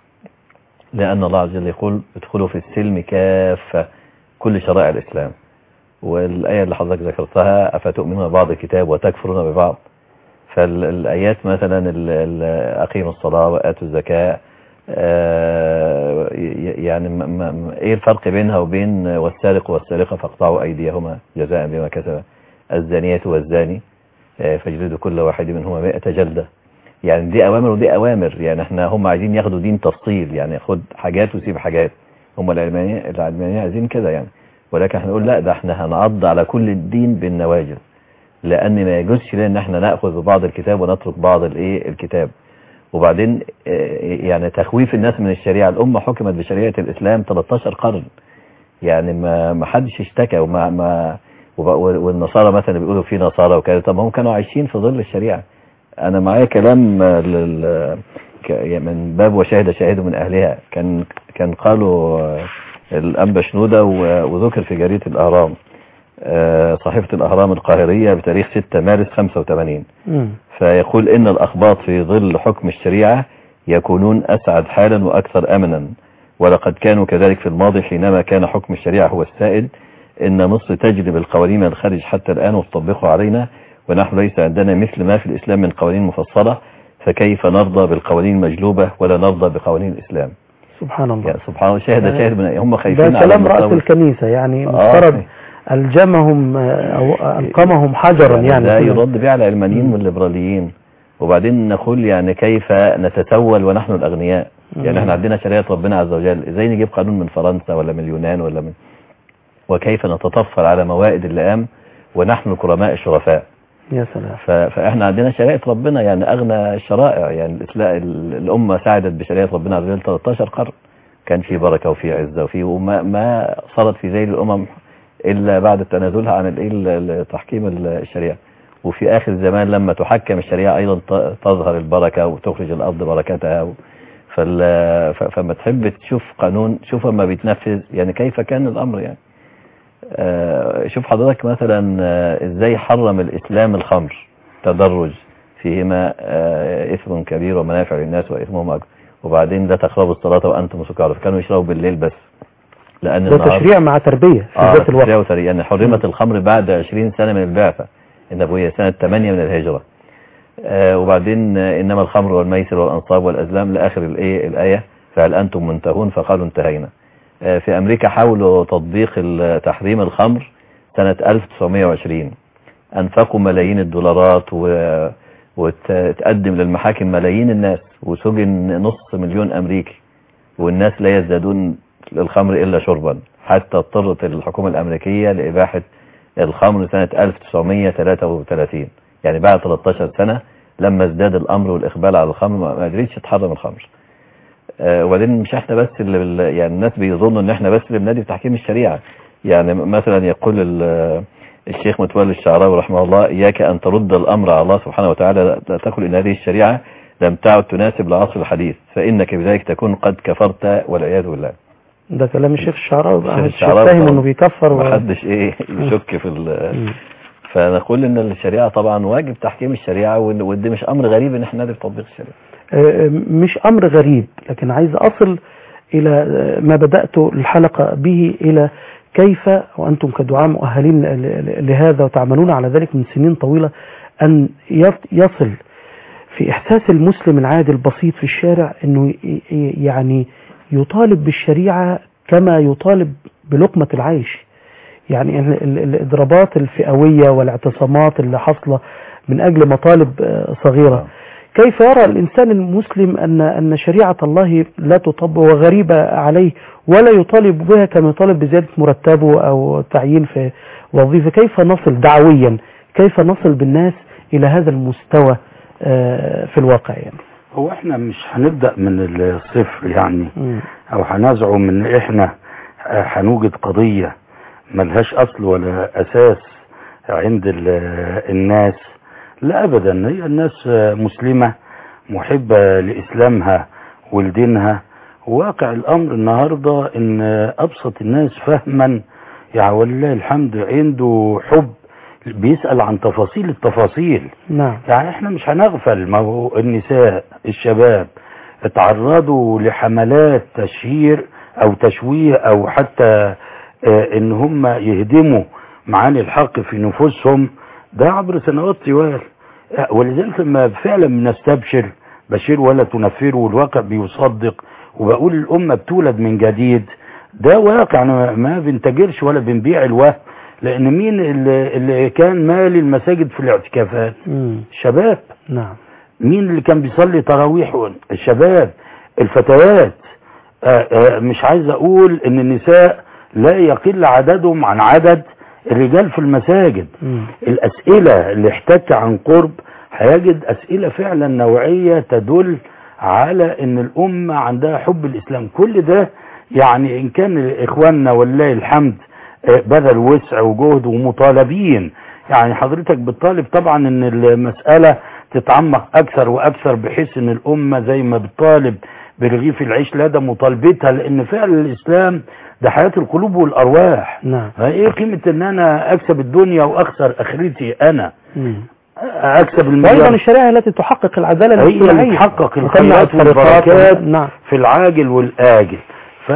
لأن الله عز وجل يقول ادخلوا في السلم كافة كل شرائع الإسلام والآية اللي حضرتك ذكرتها أفتؤمنون ببعض الكتاب وتكفرون ببعض فالآيات مثلا ال- ال- أقيموا الصلاة وآتوا الزكاة آه، ي- يعني م- م- ايه الفرق بينها وبين والسارق والسارقة فاقطعوا أيديهما جزاء بما كسب الزانية والزاني آه، فاجلدوا كل واحد منهما مئة جلدة يعني دي أوامر ودي أوامر يعني احنا هم عايزين ياخدوا دين تفصيل يعني خد حاجات وسيب حاجات هم العلمانية العلمانية عايزين كده يعني ولكن احنا نقول لا ده احنا هنعض على كل الدين بالنواجذ لأن ما يجوزش لنا ان احنا نأخذ ببعض الكتاب ونترك بعض الايه الكتاب وبعدين آه، يعني تخويف الناس من الشريعة الأمة حكمت بشريعة الإسلام 13 قرن يعني ما ما حدش اشتكى وما ما وب- والنصارى مثلا بيقولوا في نصارى وكذا طب هم كانوا عايشين في ظل الشريعة انا معايا كلام آه، لل ك- يعني من باب وشاهد شاهد من اهلها كان كان قالوا آه، الانبا شنودة و- وذكر في جريدة الاهرام آه، صحيفة الأهرام القاهرية بتاريخ 6 مارس 85 مم. فيقول إن الأخباط في ظل حكم الشريعة يكونون أسعد حالا وأكثر أمنا ولقد كانوا كذلك في الماضي حينما كان حكم الشريعة هو السائد إن مصر تجلب القوانين من الخارج حتى الآن وتطبقها علينا ونحن ليس عندنا مثل ما في الإسلام من قوانين مفصلة فكيف نرضى بالقوانين المجلوبة ولا نرضى بقوانين الإسلام سبحان الله يعني سبحان الله شاهد يعني شاهد من هم ده خايفين كلام رأس المستوى. الكنيسة يعني آه. مفترض ألجمهم آه، أو ألقمهم حجرا يعني ده في- يرد به على العلمانيين مم. والليبراليين وبعدين نقول يعني كيف نتسول ونحن الأغنياء يعني مم. احنا عندنا شريعة ربنا عز وجل ازاي نجيب قانون من فرنسا ولا من اليونان ولا من وكيف نتطفل على موائد اللئام ونحن الكرماء الشرفاء يا سلام ف- فاحنا عندنا شريعة ربنا يعني اغنى الشرائع يعني الإسلا- ال- الامة ساعدت بشريعة ربنا عز وجل 13 قرن كان في بركة وفي عزة وفي وما ما صارت في ذيل الامم الا بعد تنازلها عن الإيه ال- ال- تحكيم ال- الشريعة وفي اخر الزمان لما تحكم الشريعة ايضا ت- تظهر البركة وتخرج الارض بركتها و- فال ف- فما تحب تشوف قانون شوف اما بيتنفذ يعني كيف كان الامر يعني آه، شوف حضرتك مثلا آه، ازاي حرم الاسلام الخمر تدرج فيهما آه، اثم كبير ومنافع للناس واثمهم اكبر وبعدين لا تقربوا الصلاة وانتم سكارى فكانوا يشربوا بالليل بس لان ده النهار- تشريع مع تربية في اه ذات الوقت تشريع وتربية. يعني حرمت الخمر بعد 20 سنة من البعثة النبوية سنة 8 من الهجرة آه وبعدين آه، انما الخمر والميسر والانصاب والازلام لاخر الايه الايه فهل انتم منتهون فقالوا انتهينا آه في امريكا حاولوا تطبيق ال- تحريم الخمر سنة 1920 انفقوا ملايين الدولارات و وتقدم للمحاكم ملايين الناس وسجن نص مليون امريكي والناس لا يزدادون للخمر الا شربا حتى اضطرت الحكومة الامريكية لاباحة الخمر سنة 1933 يعني بعد 13 سنة لما ازداد الامر والاقبال على الخمر ما ما قدرتش تحرم الخمر آه، وبعدين مش احنا بس اللي بال- يعني الناس بيظنوا ان احنا بس اللي بنادي بتحكيم الشريعة يعني م- مثلا يقول ال- الشيخ متولي الشعراوي رحمه الله اياك ان ترد الامر على الله سبحانه وتعالى لا- لا تقل ان هذه الشريعة لم تعد تناسب العصر الحديث فانك بذلك تكون قد كفرت والعياذ بالله ده كلام الشيخ الشعراوي بقى الشيخ الشيخ الشعراوي فاهم طبعا. انه بيكفر و... محدش ايه يشك في ال- مم. فنقول ان الشريعة طبعا واجب تحكيم الشريعة وإن- وده مش امر غريب ان احنا نادي بتطبيق الشريعة آه، مش امر غريب لكن عايز اصل الى آه، ما بدأت الحلقة به الى كيف وانتم كدعاء مؤهلين ل- ل- لهذا وتعملون على ذلك من سنين طويلة ان يط- يصل في احساس المسلم العادي البسيط في الشارع انه ي- ي- يعني يطالب بالشريعة كما يطالب بلقمة العيش يعني ال- ال- الاضرابات الفئوية والاعتصامات اللي حاصلة من اجل مطالب آه، صغيرة كيف يرى الإنسان المسلم أن أن شريعة الله لا تطبق وغريبة عليه ولا يطالب بها كما يطالب بزيادة مرتبه أو تعيين في وظيفة كيف نصل دعويا كيف نصل بالناس إلى هذا المستوى آه، في الواقع يعني هو احنا مش هنبدأ من الصفر يعني مم. او هنزعم ان احنا آه، هنوجد قضية ملهاش اصل ولا اساس عند ال- الناس لا ابدا هي الناس آه، مسلمة محبة لاسلامها ولدينها واقع الامر النهاردة ان آه، ابسط الناس فهما يعني ولله الحمد عنده حب بيسأل عن تفاصيل التفاصيل نعم يعني احنا مش هنغفل ما هو النساء الشباب اتعرضوا لحملات تشهير او تشويه او حتى اه ان هم يهدموا معاني الحق في نفوسهم ده عبر سنوات طوال اه ولذلك لما فعلا بنستبشر بشير ولا تنفر والواقع بيصدق وبقول الامة بتولد من جديد ده واقع أنا ما بنتاجرش ولا بنبيع الوهم لان مين اللي, اللي كان مالي المساجد في الاعتكافات مم. الشباب نعم مين اللي كان بيصلي تراويح الشباب الفتيات آآ آآ مش عايز اقول ان النساء لا يقل عددهم عن عدد الرجال في المساجد مم. الاسئلة اللي احتك عن قرب هيجد اسئلة فعلا نوعية تدل على ان الامة عندها حب الاسلام كل ده يعني ان كان اخواننا ولله الحمد آه، بذل وسع وجهد ومطالبين يعني حضرتك بتطالب طبعا ان المسألة تتعمق اكثر واكثر بحيث ان الامة زي ما بتطالب برغيف العيش لا ده مطالبتها لان فعل الاسلام ده حياه القلوب والارواح نعم ايه قيمه ان انا اكسب الدنيا واخسر اخرتي انا مم. اكسب وايضا المليار الشريعه التي تحقق العداله هي اللي الاجتماعيه تحقق وتمنع الخيرات السرقات والبركات نعم في العاجل والآجل ف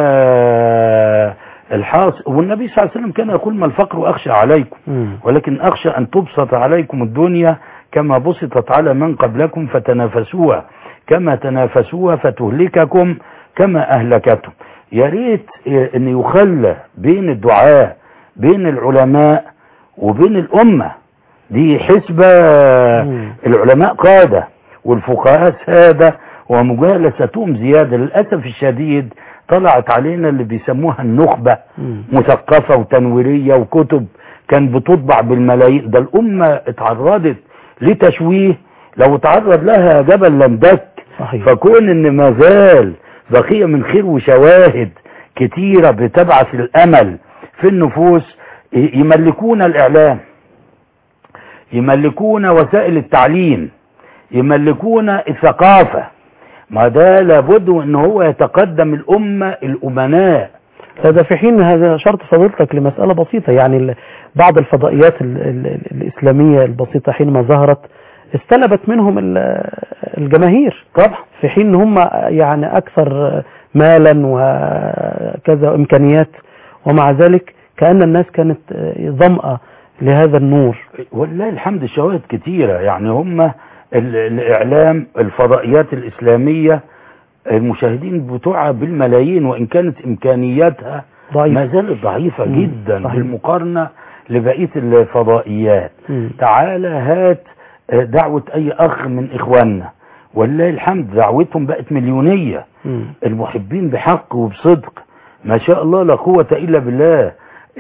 الحاصل والنبي صلى الله عليه وسلم كان يقول ما الفقر أخشى عليكم مم. ولكن أخشى أن تبسط عليكم الدنيا كما بسطت على من قبلكم فتنافسوها كما تنافسوها فتهلككم كما أهلكتهم يا ريت أن يخلى بين الدعاء بين العلماء وبين الأمة دي حسبة مم. العلماء قادة والفقهاء سادة ومجالستهم زيادة للأسف الشديد طلعت علينا اللي بيسموها النخبة مم. مثقفة وتنويرية وكتب كان بتطبع بالملايين ده الأمة اتعرضت لتشويه لو اتعرض لها جبل لندك صحيح فكون ان ما زال بقية من خير وشواهد كتيرة بتبعث الامل في النفوس ي- يملكون الاعلام يملكون وسائل التعليم يملكون الثقافة ما ده لابد ان هو يتقدم الامة الامناء هذا في حين هذا شرط فضيلتك لمسألة بسيطة يعني ال- بعض الفضائيات ال- ال- الإسلامية البسيطة حينما ظهرت استلبت منهم ال- الجماهير طبعا في حين ان هم يعني أكثر مالا وكذا إمكانيات ومع ذلك كأن الناس كانت ظمأة لهذا النور والله الحمد شواهد كتيرة يعني هم ال- الإعلام الفضائيات الإسلامية المشاهدين بتوعها بالملايين وإن كانت إمكانياتها ضعيف ما زالت ضعيفة مم، جدا صحيح. بالمقارنة لبقية الفضائيات مم. تعالى هات آه، دعوة أي أخ من إخواننا ولله الحمد دعوتهم بقت مليونية مم. المحبين بحق وبصدق ما شاء الله لا قوة إلا بالله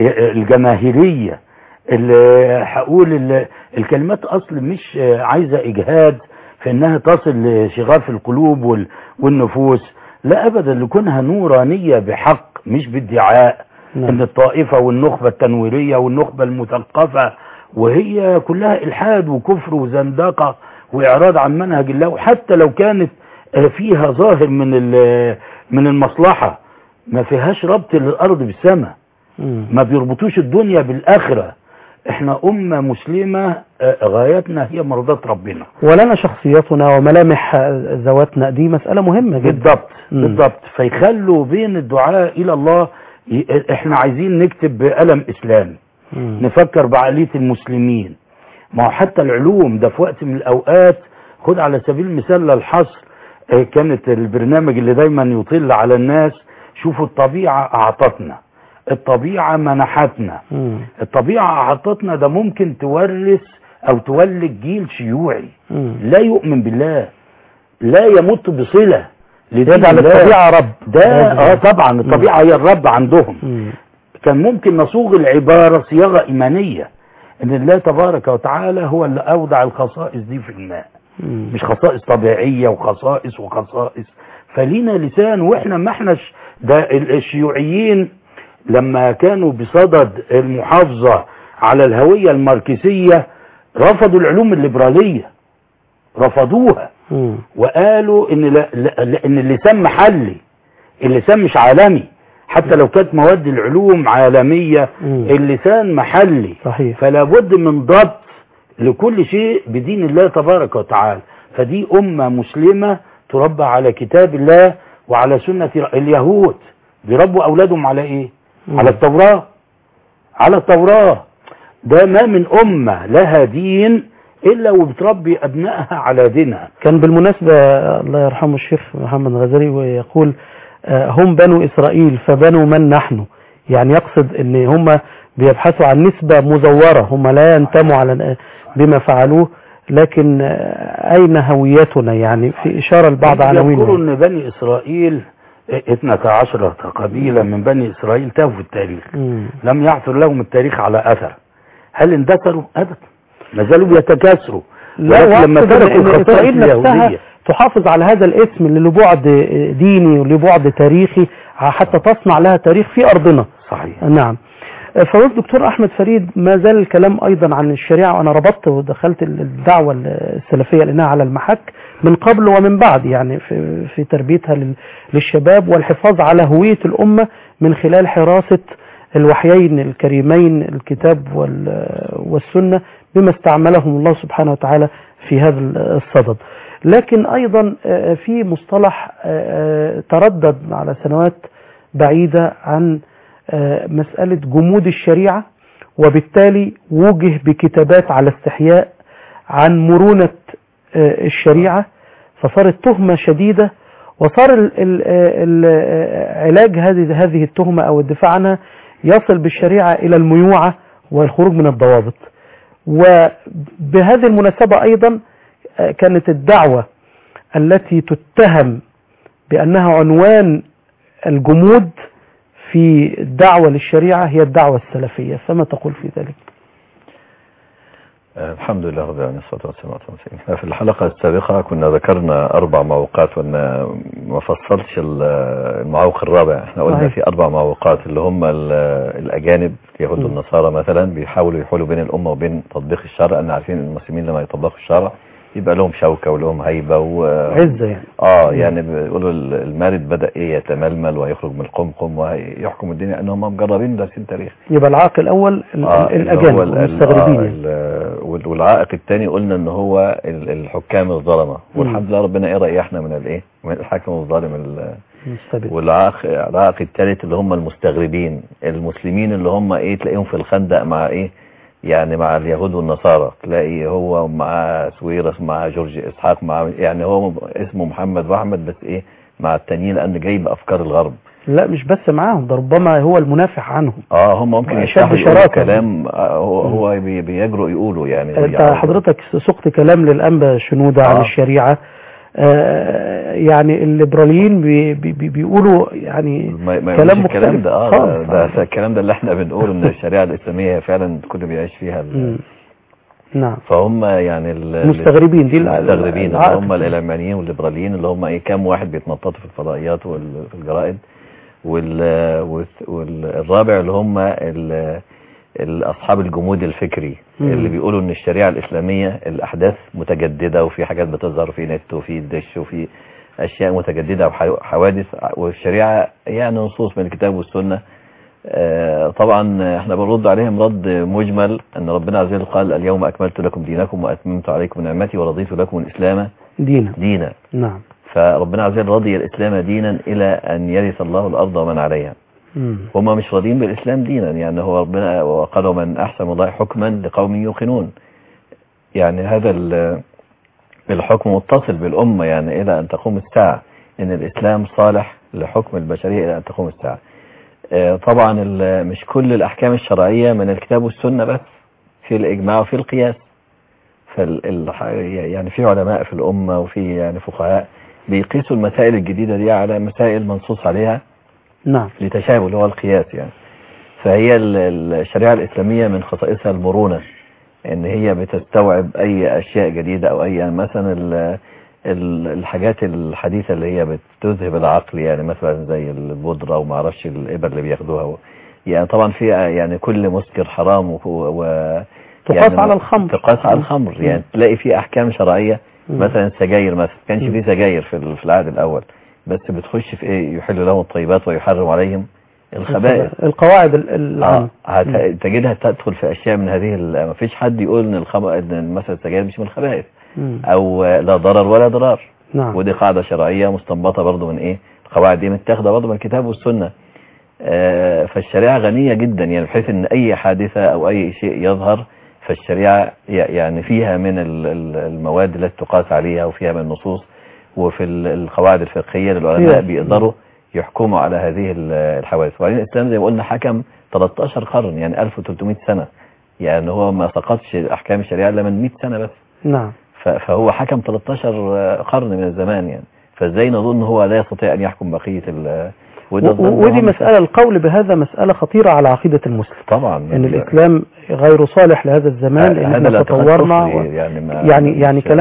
الجماهيرية اللي هقول ال- الكلمات أصل مش عايزة إجهاد في إنها تصل لشغاف القلوب وال- والنفوس لا أبدا لكونها نورانية بحق مش بادعاء نعم. إن الطائفة والنخبة التنويرية والنخبة المثقفة وهي كلها إلحاد وكفر وزندقة وإعراض عن منهج الله وحتى لو كانت آه، فيها ظاهر من ال- من المصلحة ما فيهاش ربط للأرض بالسماء مم. ما بيربطوش الدنيا بالآخرة احنا أمة مسلمة آه، غايتنا هي مرضات ربنا ولنا شخصيتنا وملامح ذواتنا دي مسألة مهمة جدا بالضبط مم. بالضبط فيخلوا بين الدعاء إلى الله ي- احنا عايزين نكتب بقلم إسلامي مم. نفكر بعقلية المسلمين ما هو حتى العلوم ده في وقت من الأوقات خد على سبيل المثال للحصر آه، كانت البرنامج اللي دايما يطل على الناس شوفوا الطبيعة أعطتنا الطبيعة منحتنا مم. الطبيعة أعطتنا ده ممكن تورث أو تولد جيل شيوعي مم. لا يؤمن بالله لا يمت بصلة لدين يجعل الله الطبيعة رب ده اه طبعا الطبيعة هي الرب عندهم مم. كان ممكن نصوغ العبارة صياغة إيمانية إن الله تبارك وتعالى هو اللي أودع الخصائص دي في الماء مم. مش خصائص طبيعية وخصائص وخصائص فلينا لسان وإحنا ما احناش ده ال- الشيوعيين لما كانوا بصدد المحافظة على الهوية الماركسية رفضوا العلوم الليبرالية رفضوها مم. وقالوا ان لا لا لا- ان اللسان محلي اللسان مش عالمي حتى لو كانت مواد العلوم عالمية مم. اللسان محلي صحيح فلا بد من ضبط لكل شيء بدين الله تبارك وتعالى فدي أمة مسلمة تربى على كتاب الله وعلى سنة ر- اليهود بيربوا أولادهم على إيه مم. على التوراة على التوراة ده ما من أمة لها دين إلا وبتربي أبنائها على دينها كان بالمناسبة الله يرحمه الشيخ محمد غزالي ويقول آه، هم بنو إسرائيل فبنو من نحن يعني يقصد ان هم بيبحثوا عن نسبة مزورة هم لا ينتموا على بما فعلوه لكن آه، أين هويتنا يعني في إشارة لبعض يذكروا عناوين ان بني اسرائيل اثنتا عشرة قبيلة من بني اسرائيل تاهوا في التاريخ مم. لم يعثر لهم التاريخ على اثر هل اندثروا ابدا ما زالوا بيتكاثروا لا ولكن لما وأقصد تركوا ان الخصائص إسرائيل نفسها اليهودية تحافظ على هذا الاسم اللي له بعد ديني وله بعد تاريخي حتى تصنع لها تاريخ في أرضنا صحيح نعم فضيلة الدكتور أحمد فريد ما زال الكلام أيضا عن الشريعة وأنا ربطت ودخلت الدعوة السلفية لأنها على المحك من قبل ومن بعد يعني في, في تربيتها لل- للشباب والحفاظ على هوية الأمة من خلال حراسة الوحيين الكريمين الكتاب وال- والسنة بما استعملهم الله سبحانه وتعالى في هذا الصدد لكن أيضا آه، في مصطلح آه، آه، تردد على سنوات بعيدة عن آه، مسألة جمود الشريعة وبالتالي وجه بكتابات على استحياء عن مرونة آه، الشريعة فصارت تهمة شديدة وصار ال- ال- ال- آه، علاج هذه هذه التهمة أو الدفاع عنها يصل بالشريعة إلى الميوعة والخروج من الضوابط وبهذه المناسبة أيضا آه، كانت الدعوة التي تتهم بأنها عنوان الجمود في الدعوة للشريعة هي الدعوة السلفية فما تقول في ذلك آه، الحمد لله رب العالمين والصلاة والسلام على رسول الله احنا في الحلقة السابقة كنا ذكرنا أربع معوقات وأنا ما فصلتش ال- المعوق الرابع احنا قلنا صحيح. في أربع معوقات اللي هم ال- الأجانب اليهود م. والنصارى مثلا بيحاولوا يحولوا بين الأمة وبين تطبيق الشرع أن عارفين إن المسلمين لما يطبقوا الشرع يبقى لهم شوكة ولهم هيبة و... عزة يعني اه مم. يعني بيقولوا ال- المارد بدأ ايه يتململ ويخرج من القمقم ويحكم الدنيا انهم مجربين دارسين تاريخ يبقى العائق الأول ال- آه، ال- اللي الأجانب هو ال- ال- المستغربين آه، يعني. ال- وال- والعائق الثاني قلنا ان هو ال- الحكام الظلمه والحمد لله ربنا ايه ريحنا من الايه من الحاكم الظالم ال- مستبد والعائق العائق الثالث اللي هم المستغربين المسلمين اللي هم ايه تلاقيهم في الخندق مع ايه يعني مع اليهود والنصارى تلاقي هو مع سويرس مع جورج اسحاق مع يعني هو اسمه محمد واحمد بس ايه مع التانيين لان جاي بافكار الغرب لا مش بس معاهم ده ربما هو المنافح عنهم اه هم ممكن أشد يشرحوا يقولوا شراكة. كلام آه، هو هو بي- بيجرؤ يقولوا يعني انت يعرضوا. حضرتك سقت كلام للأنبا شنودة عن آه. الشريعة آه، يعني الليبراليين بي بي بي- بيقولوا يعني ما ما كلام يقولش الكلام مختلف ده اه خالص. ده, ده الكلام ده اللي احنا بنقوله ان الشريعه الاسلاميه هي فعلا الكل بيعيش فيها ال- مم. نعم فهم يعني ال- مستغربين دي الع- المستغربين اللي العائق. هم العلمانيين والليبراليين اللي هم ايه كام واحد بيتنططوا في الفضائيات وفي الجرائد وال- والث- والرابع اللي هم ال- ال- اصحاب الجمود الفكري مم. اللي بيقولوا ان الشريعه الاسلاميه الاحداث متجدده وفي حاجات بتظهر وفي نت وفي دش وفي اشياء متجدده وحوادث والشريعه يعني نصوص من الكتاب والسنه آه، طبعا احنا بنرد عليهم رد مجمل ان ربنا عز وجل قال اليوم اكملت لكم دينكم واتممت عليكم نعمتي ورضيت لكم الاسلام دينا دينا نعم فربنا عز وجل رضي الاسلام دينا الى ان يرث الله الارض ومن عليها مم. هم مش راضيين بالاسلام دينا يعني هو ربنا وقال ومن احسن الله حكما لقوم يوقنون يعني هذا ال- الحكم متصل بالامه يعني الى ان تقوم الساعه ان الاسلام صالح لحكم البشريه الى ان تقوم الساعه آه، طبعا ال- مش كل الاحكام الشرعيه من الكتاب والسنه بس في الاجماع وفي القياس فال ال- يعني في علماء في الامه وفي يعني فقهاء بيقيسوا المسائل الجديده دي على مسائل منصوص عليها نعم لتشابه اللي هو القياس يعني فهي ال- ال- الشريعة الإسلامية من خصائصها المرونة إن هي بتستوعب أي أشياء جديدة أو أي يعني مثلا ال- ال- الحاجات الحديثة اللي هي بتذهب العقل يعني مثلا زي البودرة وما اعرفش الإبر اللي بياخدوها و- يعني طبعا في يعني كل مسكر حرام و, و تقاس يعني على الخمر. تقاس على الخمر مم. يعني تلاقي في أحكام شرعية مم. مثلا السجاير مثلا كانش مم. في سجاير في ال- في العهد الأول بس بتخش في إيه يحل لهم الطيبات ويحرم عليهم الخبائث القواعد ال- العامة اه هت- تجدها تدخل في اشياء من هذه ال- ما فيش حد يقول ان الخم... ان مثلا السجاير مش من الخبائث مم. او آه، لا ضرر ولا ضرار نعم ودي قاعده شرعيه مستنبطه برضو من ايه القواعد دي متاخده برضو من الكتاب والسنه آه، فالشريعه غنيه جدا يعني بحيث ان اي حادثه او اي شيء يظهر فالشريعه ي- يعني فيها من ال- ال- المواد التي تقاس عليها وفيها من النصوص وفي ال- القواعد الفقهيه للعلماء فيها. بيقدروا يحكموا على هذه ال- الحوادث وبعدين الاسلام زي ما قلنا حكم 13 قرن يعني 1300 سنه يعني هو ما سقطش احكام الشريعه الا من 100 سنه بس نعم ف- فهو حكم 13 قرن من الزمان يعني فازاي نظن هو لا يستطيع ان يحكم بقيه ال وده و- ظن و- ودي هو مسألة القول بهذا مسألة خطيرة على عقيدة المسلم طبعا ان الاسلام غير صالح لهذا الزمان لان هذا احنا الاعتقاد تطورنا كفري و... يعني ما يعني يعني مش- كلام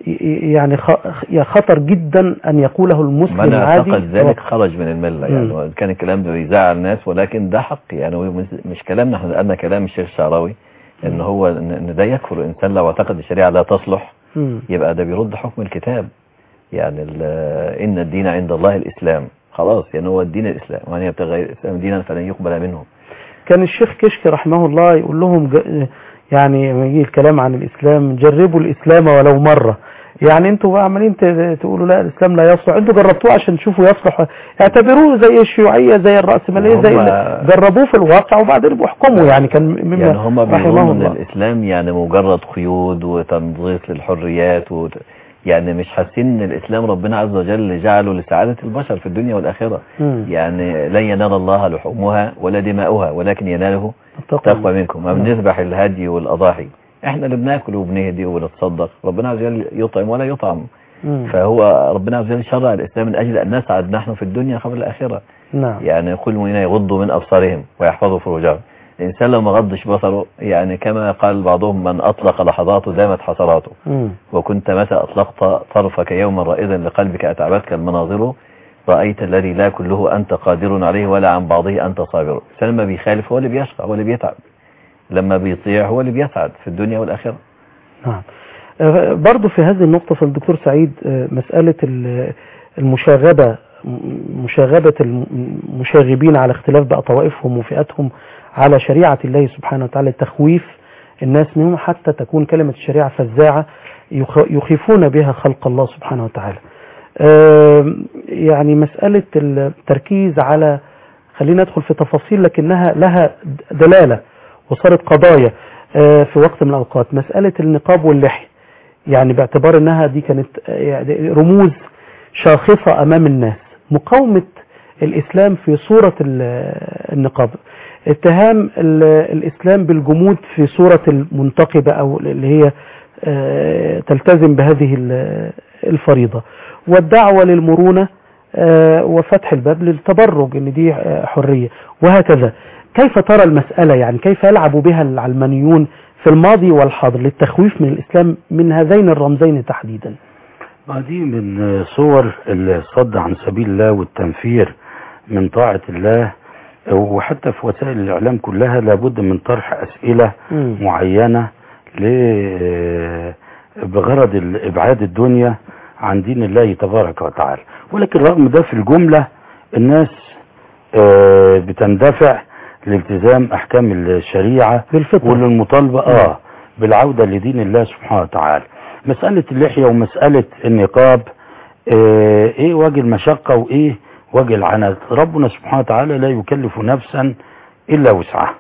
ي- يعني خ- يا خطر جدا أن يقوله المسلم من العادي اعتقد ذلك خرج من الملة مم. يعني كان الكلام ده بيزعل الناس ولكن ده حق يعني هو مش- مش كلامنا احنا قلنا كلام الشيخ الشعراوي ان هو ان إن ده يكفر الانسان لو اعتقد الشريعة لا تصلح مم. يبقى ده بيرد حكم الكتاب يعني ال- ان الدين عند الله الاسلام خلاص يعني هو الدين الاسلام ومن يبتغي غير الاسلام دينا فلن يقبل منه كان الشيخ كشك رحمه الله يقول لهم ج- يعني لما يجي الكلام عن الإسلام جربوا الإسلام ولو مرة يعني انتوا بقى عمالين ت- تقولوا لا الإسلام لا يصلح انتوا جربتوه عشان تشوفوا يصلح اعتبروه زي الشيوعية زي الرأسمالية زي هم- اللي جربوه في الواقع وبعدين يبقوا احكموا يعني كان مما يعني هم رحمه بيظنوا ان الله الاسلام يعني مجرد قيود وتنظيف للحريات و... يعني مش حاسين ان الاسلام ربنا عز وجل جعله لسعادة البشر في الدنيا والاخرة مم. يعني لن ينال الله لحومها ولا دماؤها ولكن يناله التقوى. تقوى منكم ما بنذبح الهدي والاضاحي احنا اللي بناكل وبنهدي وبنتصدق ربنا عز وجل يطعم ولا يطعم مم. فهو ربنا عز وجل شرع الاسلام من اجل ان نسعد نحن في الدنيا قبل الاخره نعم يعني يقول المؤمنين يغضوا من أبصارهم ويحفظوا فروجهم الإنسان لو ما غضش بصره يعني كما قال بعضهم من أطلق لحظاته دامت حسراته مم. وكنت متى أطلقت طرفك يوما رائدا لقلبك أتعبتك المناظر رأيت الذي لا كله أنت قادر عليه ولا عن بعضه أنت صابر الإنسان لما بيخالف هو اللي بيشقى هو اللي بيتعب لما بيطيع هو اللي بيسعد في الدنيا والآخرة نعم آه، برضو في هذه النقطة في الدكتور سعيد آه، مسألة ال- المشاغبة م- مشاغبة المشاغبين على اختلاف بقى طوائفهم وفئاتهم على شريعة الله سبحانه وتعالى تخويف الناس منهم حتى تكون كلمة الشريعة فزاعة يخ- يخيفون بها خلق الله سبحانه وتعالى آه، يعني مسألة التركيز على خلينا ندخل في تفاصيل لكنها لها دلالة وصارت قضايا آه، في وقت من الأوقات مسألة النقاب واللحية يعني باعتبار انها دي كانت آه، يعني رموز شاخصة امام الناس مقاومة الاسلام في صورة ال- النقاب اتهام ال- الاسلام بالجمود في صورة المنتقبة او اللي هي آه، تلتزم بهذه ال- الفريضة والدعوة للمرونة آه، وفتح الباب للتبرج ان دي آه، حرية وهكذا كيف ترى المسألة يعني كيف يلعب بها العلمانيون في الماضي والحاضر للتخويف من الإسلام من هذين الرمزين تحديدا ما دي من صور الصد عن سبيل الله والتنفير من طاعة الله وحتى في وسائل الإعلام كلها لابد من طرح أسئلة مم. معينة ل- بغرض إبعاد الدنيا عن دين الله تبارك وتعالى ولكن رغم ده في الجملة الناس آه، بتندفع لالتزام أحكام الشريعة بالفطرة وللمطالبة اه بالعودة لدين الله سبحانه وتعالى مسألة اللحية ومسألة النقاب آه ايه وجه المشقة وايه وجه العنت ربنا سبحانه وتعالى لا يكلف نفسا الا وسعها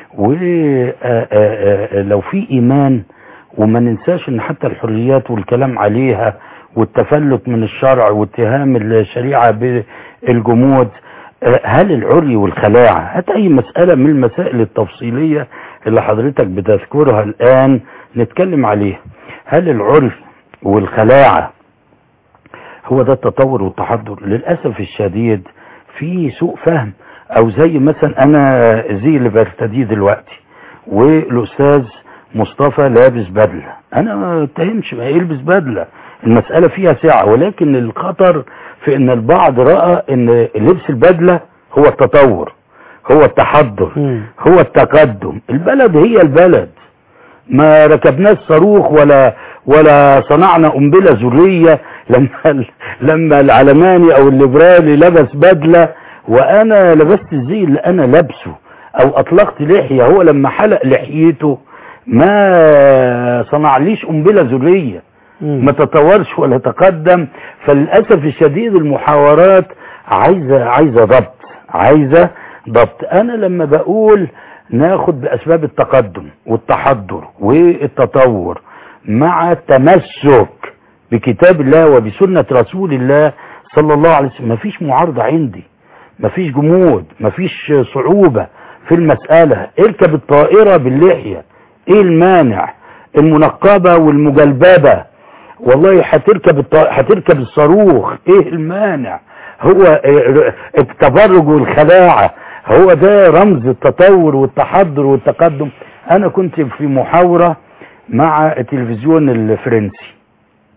ولو في ايمان وما ننساش ان حتى الحريات والكلام عليها والتفلت من الشرع واتهام الشريعة بالجمود آه، هل العري والخلاعة هات اي مسألة من المسائل التفصيلية اللي حضرتك بتذكرها الان نتكلم عليها هل العري والخلاعة هو ده التطور والتحضر للأسف الشديد في سوء فهم او زي مثلا انا زي اللي برتديه دلوقتي والاستاذ مصطفى لابس بدلة انا ما اتهمش ما يلبس بدلة المسألة فيها سعة ولكن الخطر في ان البعض رأى ان لبس البدلة هو التطور هو التحضر مم. هو التقدم البلد هي البلد ما ركبناش صاروخ ولا ولا صنعنا قنبله ذريه لما لما العلماني او الليبرالي لبس بدله وانا لبست الزي اللي انا لابسه او اطلقت لحيه هو لما حلق لحيته ما صنعليش قنبله ذريه مم. ما تطورش ولا تقدم فللاسف الشديد المحاورات عايزه عايزه ضبط عايزه ضبط انا لما بقول ناخد باسباب التقدم والتحضر والتطور مع التمسك بكتاب الله وبسنه رسول الله صلى الله عليه وسلم مفيش معارضه عندي مفيش جمود مفيش صعوبه في المساله اركب الطائره باللحيه ايه المانع المنقبه والمجلببه والله هتركب الط... هتركب الصاروخ ايه المانع هو آه، التبرج والخلاعة هو ده رمز التطور والتحضر والتقدم انا كنت في محاورة مع التلفزيون الفرنسي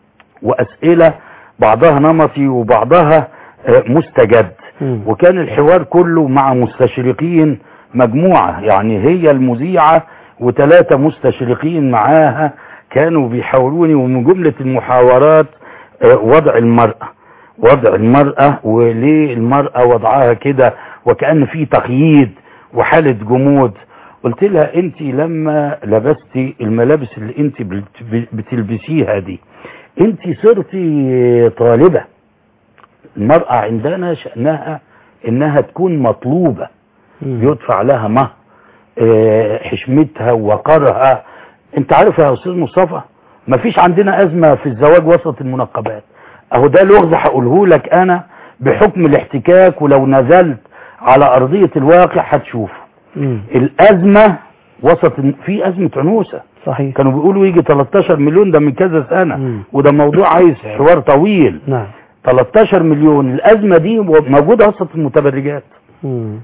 واسئله بعضها نمطي وبعضها آه، مستجد مم. وكان الحوار كله مع مستشرقين مجموعة يعني هي المذيعة وثلاثة مستشرقين معاها كانوا بيحاوروني ومن جملة المحاورات آه، وضع المرأة وضع المرأة وليه المرأة وضعها كده وكأن في تقييد وحالة جمود قلت لها انت لما لبستي الملابس اللي انت بت- بتلبسيها دي انت صرتي طالبة المرأة عندنا شأنها انها تكون مطلوبة مم. يدفع لها مهر آه، حشمتها ووقارها انت عارف يا استاذ مصطفى مفيش عندنا ازمة في الزواج وسط المنقبات اهو ده لغز هقوله لك انا بحكم الاحتكاك ولو نزلت على ارضية الواقع هتشوفه مم. الازمة وسط في ازمة عنوسة صحيح كانوا بيقولوا يجي 13 مليون ده من كذا سنة مم. وده موضوع عايز حوار طويل نعم 13 مليون الازمة دي موجودة وسط المتبرجات مم.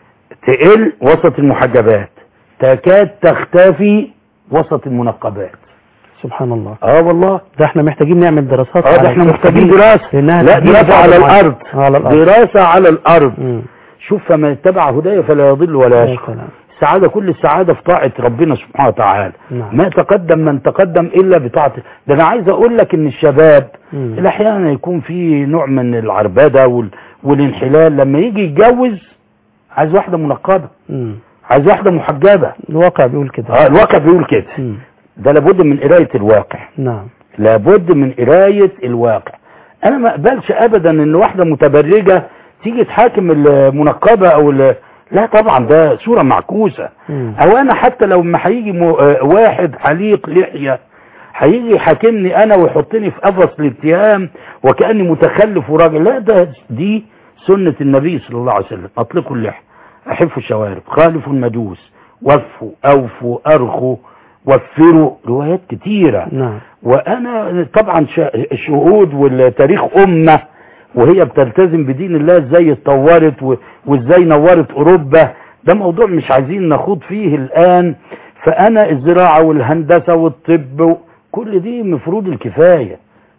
تقل وسط المحجبات تكاد تختفي وسط المنقبات سبحان الله اه والله ده احنا محتاجين نعمل دراسات اه على ده احنا القصة محتاجين دي، دراسة لانها لا تدينا دراسة على بعض المعلومات. الارض على الارض دراسة على الارض مم. شوف فمن اتبع هدايا فلا يضل ولا يا يشقى سلام. السعادة كل السعادة في طاعة ربنا سبحانه وتعالى نعم. ما تقدم من تقدم إلا بطاعة ده أنا عايز أقول لك إن الشباب مم. اللي أحيانا يكون في نوع من العربدة وال... والانحلال لما يجي يتجوز عايز واحدة منقبة مم. عايز واحدة محجبة الواقع بيقول كده اه الواقع بيقول كده مم. ده لابد من قراية الواقع نعم لابد من قراية الواقع انا ما اقبلش ابدا ان واحدة متبرجة تيجي تحاكم المنقبة او ال... لا طبعا ده صورة معكوسة مم. او انا حتى لو ما هيجي م... آه، واحد حليق لحية هيجي يحاكمني انا ويحطني في قفص الاتهام وكأني متخلف وراجل لا ده دي سنة النبي صلى الله عليه وسلم اطلقوا اللحى احفوا الشوارب خالفوا المجوس وفوا اوفوا ارخوا وفروا روايات كتيرة نعم وانا طبعا شا- الشهود والتاريخ امه وهي بتلتزم بدين الله ازاي اتطورت و- وازاي نورت اوروبا ده موضوع مش عايزين نخوض فيه الان فانا الزراعه والهندسه والطب و- كل دي مفروض الكفايه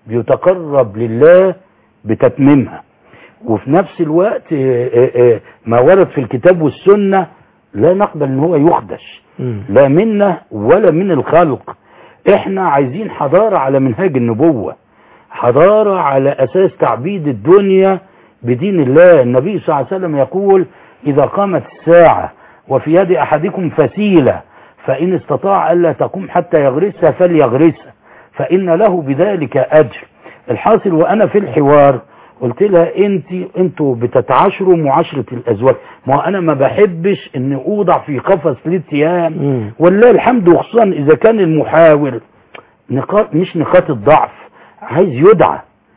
بيتقرب لله بتتميمها وفي نفس الوقت آه، آه، آه، ما ورد في الكتاب والسنه لا نقبل ان هو يخدش مم. لا منا ولا من الخلق احنا عايزين حضارة على منهاج النبوة حضارة على اساس تعبيد الدنيا بدين الله النبي صلى الله عليه وسلم يقول اذا قامت الساعة وفي يد احدكم فسيلة فان استطاع الا تقوم حتى يغرسها فليغرسها فان له بذلك اجر الحاصل وانا في الحوار قلت لها انت انتوا بتتعاشروا معاشرة الازواج ما هو انا ما بحبش ان اوضع في قفص الاتهام مم. والله الحمد وخصوصا اذا كان المحاور نقاط مش نقاط الضعف عايز يدعى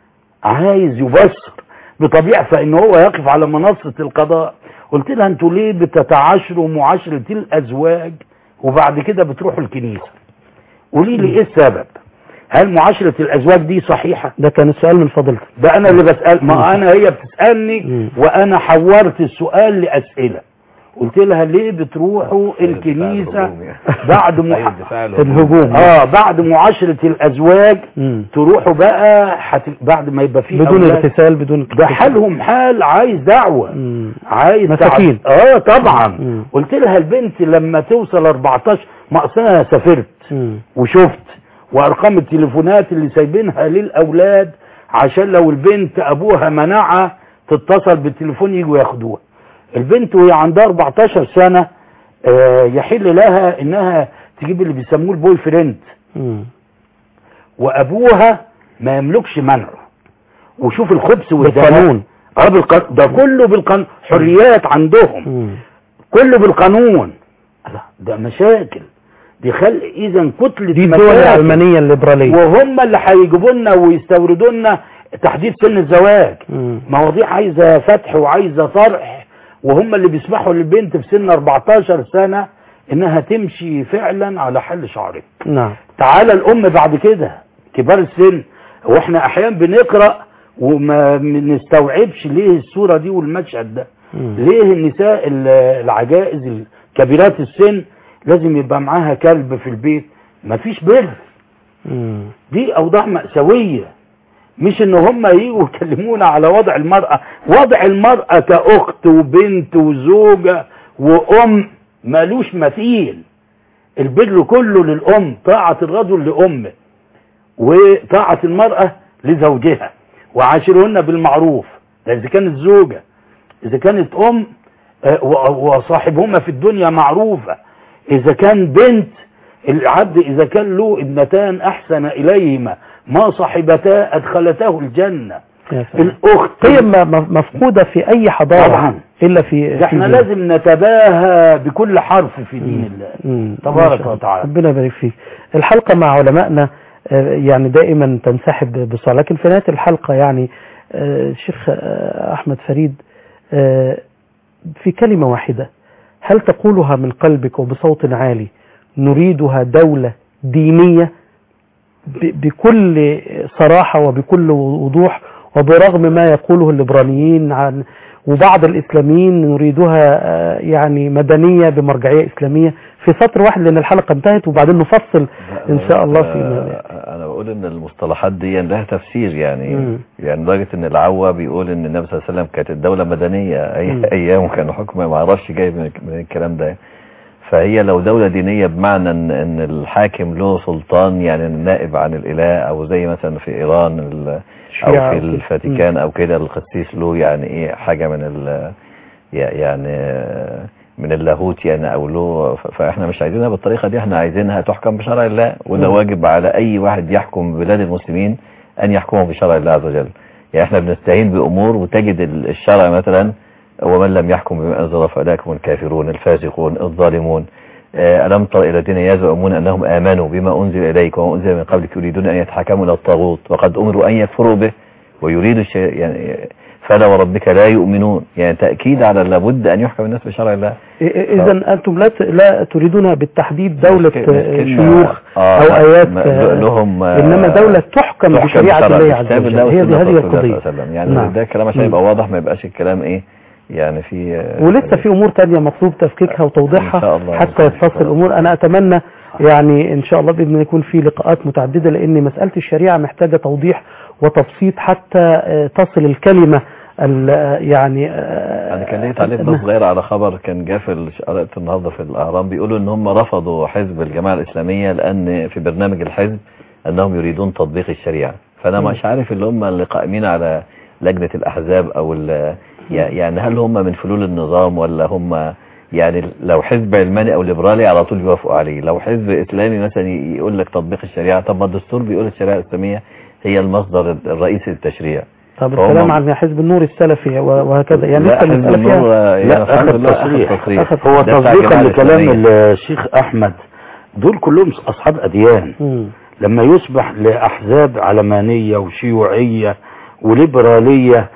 عايز يبصر بطبيعة فان هو يقف على منصة القضاء قلت لها انتوا ليه بتتعاشروا معاشرة الازواج وبعد كده بتروحوا الكنيسة قولي لي ايه السبب هل معاشرة الازواج دي صحيحة ده كان السؤال من فضلتك ده انا اللي بسأل ما انا هي بتسألني مم. وانا حورت السؤال لاسئلة قلت لها ليه بتروحوا الكنيسة بعد مح... الهجوم اه بعد معاشرة الازواج مم. تروحوا بقى حت... بعد ما يبقى فيه بدون أولاد. اغتسال بدون ده حالهم حال عايز دعوة مم. عايز مساكين. دعوة. اه طبعا مم. قلت لها البنت لما توصل 14 ما أصل انا سافرت مم. وشفت وارقام التليفونات اللي سايبينها للاولاد عشان لو البنت ابوها منعها تتصل بالتليفون يجوا ياخدوها البنت وهي عندها 14 سنة آه، يحل لها انها تجيب اللي بيسموه البوي فريند مم. وابوها ما يملكش منعه وشوف الخبث والدهاء. بالقانون. اه بالقانون ده كله بالقانون حريات عندهم مم. كله بالقانون لا، ده مشاكل دي خلق اذا كتلة دي الدول مشاكل. العلمانية الليبرالية وهم اللي هيجيبوا لنا ويستوردوا لنا تحديد سن الزواج مم. مواضيع عايزه فتح وعايزه طرح وهم اللي بيسمحوا للبنت في سن 14 سنه انها تمشي فعلا على حل شعرها نعم تعالى الام بعد كده كبار السن واحنا احيانا بنقرا وما نستوعبش ليه الصوره دي والمشهد ده مم. ليه النساء ال- العجائز الكبيرات السن لازم يبقى معاها كلب في البيت مفيش بر مم. دي اوضاع مأساوية مش ان هم يجوا يكلمونا على وضع المرأة وضع المرأة كأخت وبنت وزوجة وأم مالوش مثيل البر كله للأم طاعة الرجل لأمه وطاعة المرأة لزوجها وعاشرهن بالمعروف ده إذا كانت زوجة إذا كانت أم آه، و- وصاحبهما في الدنيا معروفة إذا كان بنت العبد إذا كان له ابنتان أحسن إليهما ما صاحبتا أدخلته الجنة يا سلام. الأخت قيم م- م- مفقودة في أي حضارة طبعا. إلا في ده احنا في- لازم نتباهى بكل حرف في دين الله مم. تبارك ما شاء الله. وتعالى. ربنا يبارك فيك الحلقة مع علمائنا آه، يعني دائما تنسحب بسرعة لكن في نهاية الحلقة يعني آه، الشيخ آه، أحمد فريد آه، في كلمة واحدة هل تقولها من قلبك وبصوت عالي نريدها دولة دينية ب- بكل صراحة وبكل وضوح وبرغم ما يقوله الليبراليين عن وبعض الإسلاميين نريدها آه، يعني مدنية بمرجعية إسلامية في سطر واحد لأن الحلقة انتهت وبعدين نفصل إن شاء الله في انا بقول ان المصطلحات دي لها تفسير يعني مم. يعني لدرجه ان العوا بيقول ان النبي صلى الله عليه وسلم كانت الدوله مدنيه اي مم. ايام كانوا حكم ما اعرفش جاي من من الكلام ده فهي لو دولة دينية بمعنى ان, إن الحاكم له سلطان يعني النائب عن الاله او زي مثلا في ايران ال- او شيعة في أو كده. الفاتيكان او كده القسيس له يعني ايه حاجة من ال يعني من اللاهوت يعني او له ف- فاحنا مش عايزينها بالطريقة دي احنا عايزينها تحكم بشرع الله وده مم. واجب على اي واحد يحكم بلاد المسلمين ان يحكموا بشرع الله عز وجل يعني احنا بنستعين بامور وتجد ال- الشرع مثلا ومن لم يحكم بما انزل الله فاولئك هم الكافرون الفاسقون الظالمون آه، ألم تر إلى الذين يزعمون أنهم آمنوا بما أنزل إليك وما أنزل من قبلك يريدون أن يتحكموا إلى الطاغوت وقد أمروا أن يكفروا به ويريد الشيء يعني فلا وربك لا يؤمنون يعني تأكيد على لابد أن يحكم الناس بشرع الله إذا أنتم لا ت- لا تريدون بالتحديد دولة مش ك- مش آه، كلمة- شيوخ آه، أو لا، آيات ما- آه، لهم آه، إنما دولة تحكم تحكم بشريعة بشرع الله عز كتاب وجل الله هي وسنة هذه رسول الله القضية صلى الله عليه وسلم. يعني نعم. ده الكلام عشان مم. يبقى واضح ما يبقاش الكلام ايه يعني في آه، ولسه في امور تانية مطلوب تفكيكها إن شاء وتوضيحها الله. حتى يتصل الامور انا اتمنى يعني ان شاء الله باذن الله يكون في لقاءات متعدده لان مساله الشريعه محتاجه توضيح وتبسيط حتى آه، تصل الكلمه ال- آه، يعني آه، انا كان ليا تعليق آه، بس صغير على خبر كان جاء في الش- قرأت النهارده في الاهرام بيقولوا ان هم رفضوا حزب الجماعه الاسلاميه لان في برنامج الحزب انهم يريدون تطبيق الشريعه فانا مم. مش عارف اللي هم اللي قائمين على لجنه الاحزاب او ال- يع- يعني هل هم من فلول النظام ولا هم يعني لو حزب علماني او ليبرالي على طول يوافقوا عليه لو حزب اسلامي مثلا ي- يقول لك تطبيق الشريعه طب ما الدستور بيقول الشريعه الاسلاميه هي المصدر الرئيسي للتشريع طب فهم- الكلام عن حزب النور السلفي و- وهكذا يعني لا لسه حزب المسألة النور فيها آه، يعني لا الحمد أخذ لله أخذ تصريح. تصريح هو ده بتاع تصديقا الجماعة لكلام الإسلامية. الشيخ احمد دول كلهم اصحاب اديان مم. لما يصبح لاحزاب علمانيه وشيوعيه وليبراليه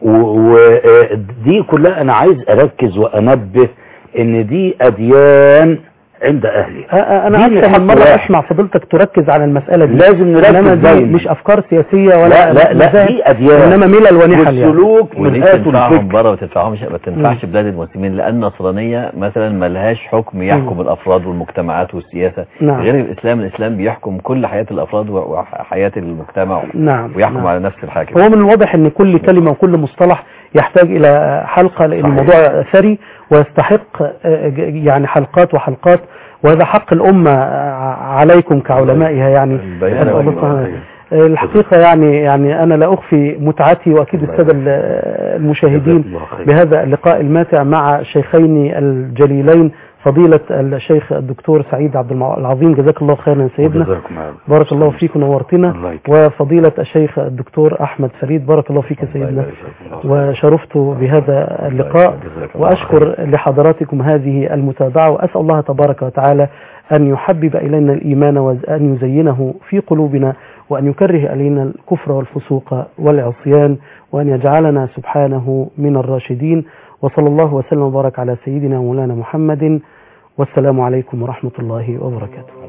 ودي كلها انا عايز اركز وانبه ان دي اديان عند اهلها آه، آه، انا دين اكثر الحق من مره واحد. اسمع فضيلتك تركز على المساله دي لازم نركز انما دي دايما. مش افكار سياسيه ولا لا لا لا مذاهب، دي اديان انما ملل ونحل يعني والسلوك ودي مرآة تنفعهم الفكر بره ما تنفعهمش ما تنفعش بلاد المسلمين لان النصرانيه مثلا ملهاش حكم يحكم مم. الافراد والمجتمعات والسياسه نعم. غير الاسلام الاسلام بيحكم كل حياه الافراد و- وحياه المجتمع نعم ويحكم نعم. على نفس الحاكم هو من الواضح ان كل كلمة وكل مصطلح يحتاج الى حلقة لان صحيح. الموضوع ثري ويستحق آه، ج- يعني حلقات وحلقات وهذا حق الامة آه، عليكم كعلمائها يعني البيان أسأل الله والبيان. سبحانه آه، الحقيقة يعني يعني انا لا اخفي متعتي واكيد الله السادة ال- المشاهدين جزاك الله خير. بهذا اللقاء الماتع مع الشيخين الجليلين فضيلة الشيخ الدكتور سعيد عبد المع- العظيم جزاك الله خيرا يا سيدنا وجزاكم الله. بارك الله فيك ونورتنا الله يكرمك. وفضيلة الشيخ الدكتور أحمد فريد بارك الله فيك يا الله سيدنا يبارك فيك. وشرفت بهذا اللقاء جزاك الله وأشكر لحضراتكم هذه المتابعة وأسأل الله تبارك وتعالى أن يحبب إلينا الإيمان وأن يزينه في قلوبنا وأن يكره إلينا الكفر والفسوق والعصيان وأن يجعلنا سبحانه من الراشدين وصلى الله وسلم وبارك على سيدنا مولانا محمد والسلام عليكم ورحمة الله وبركاته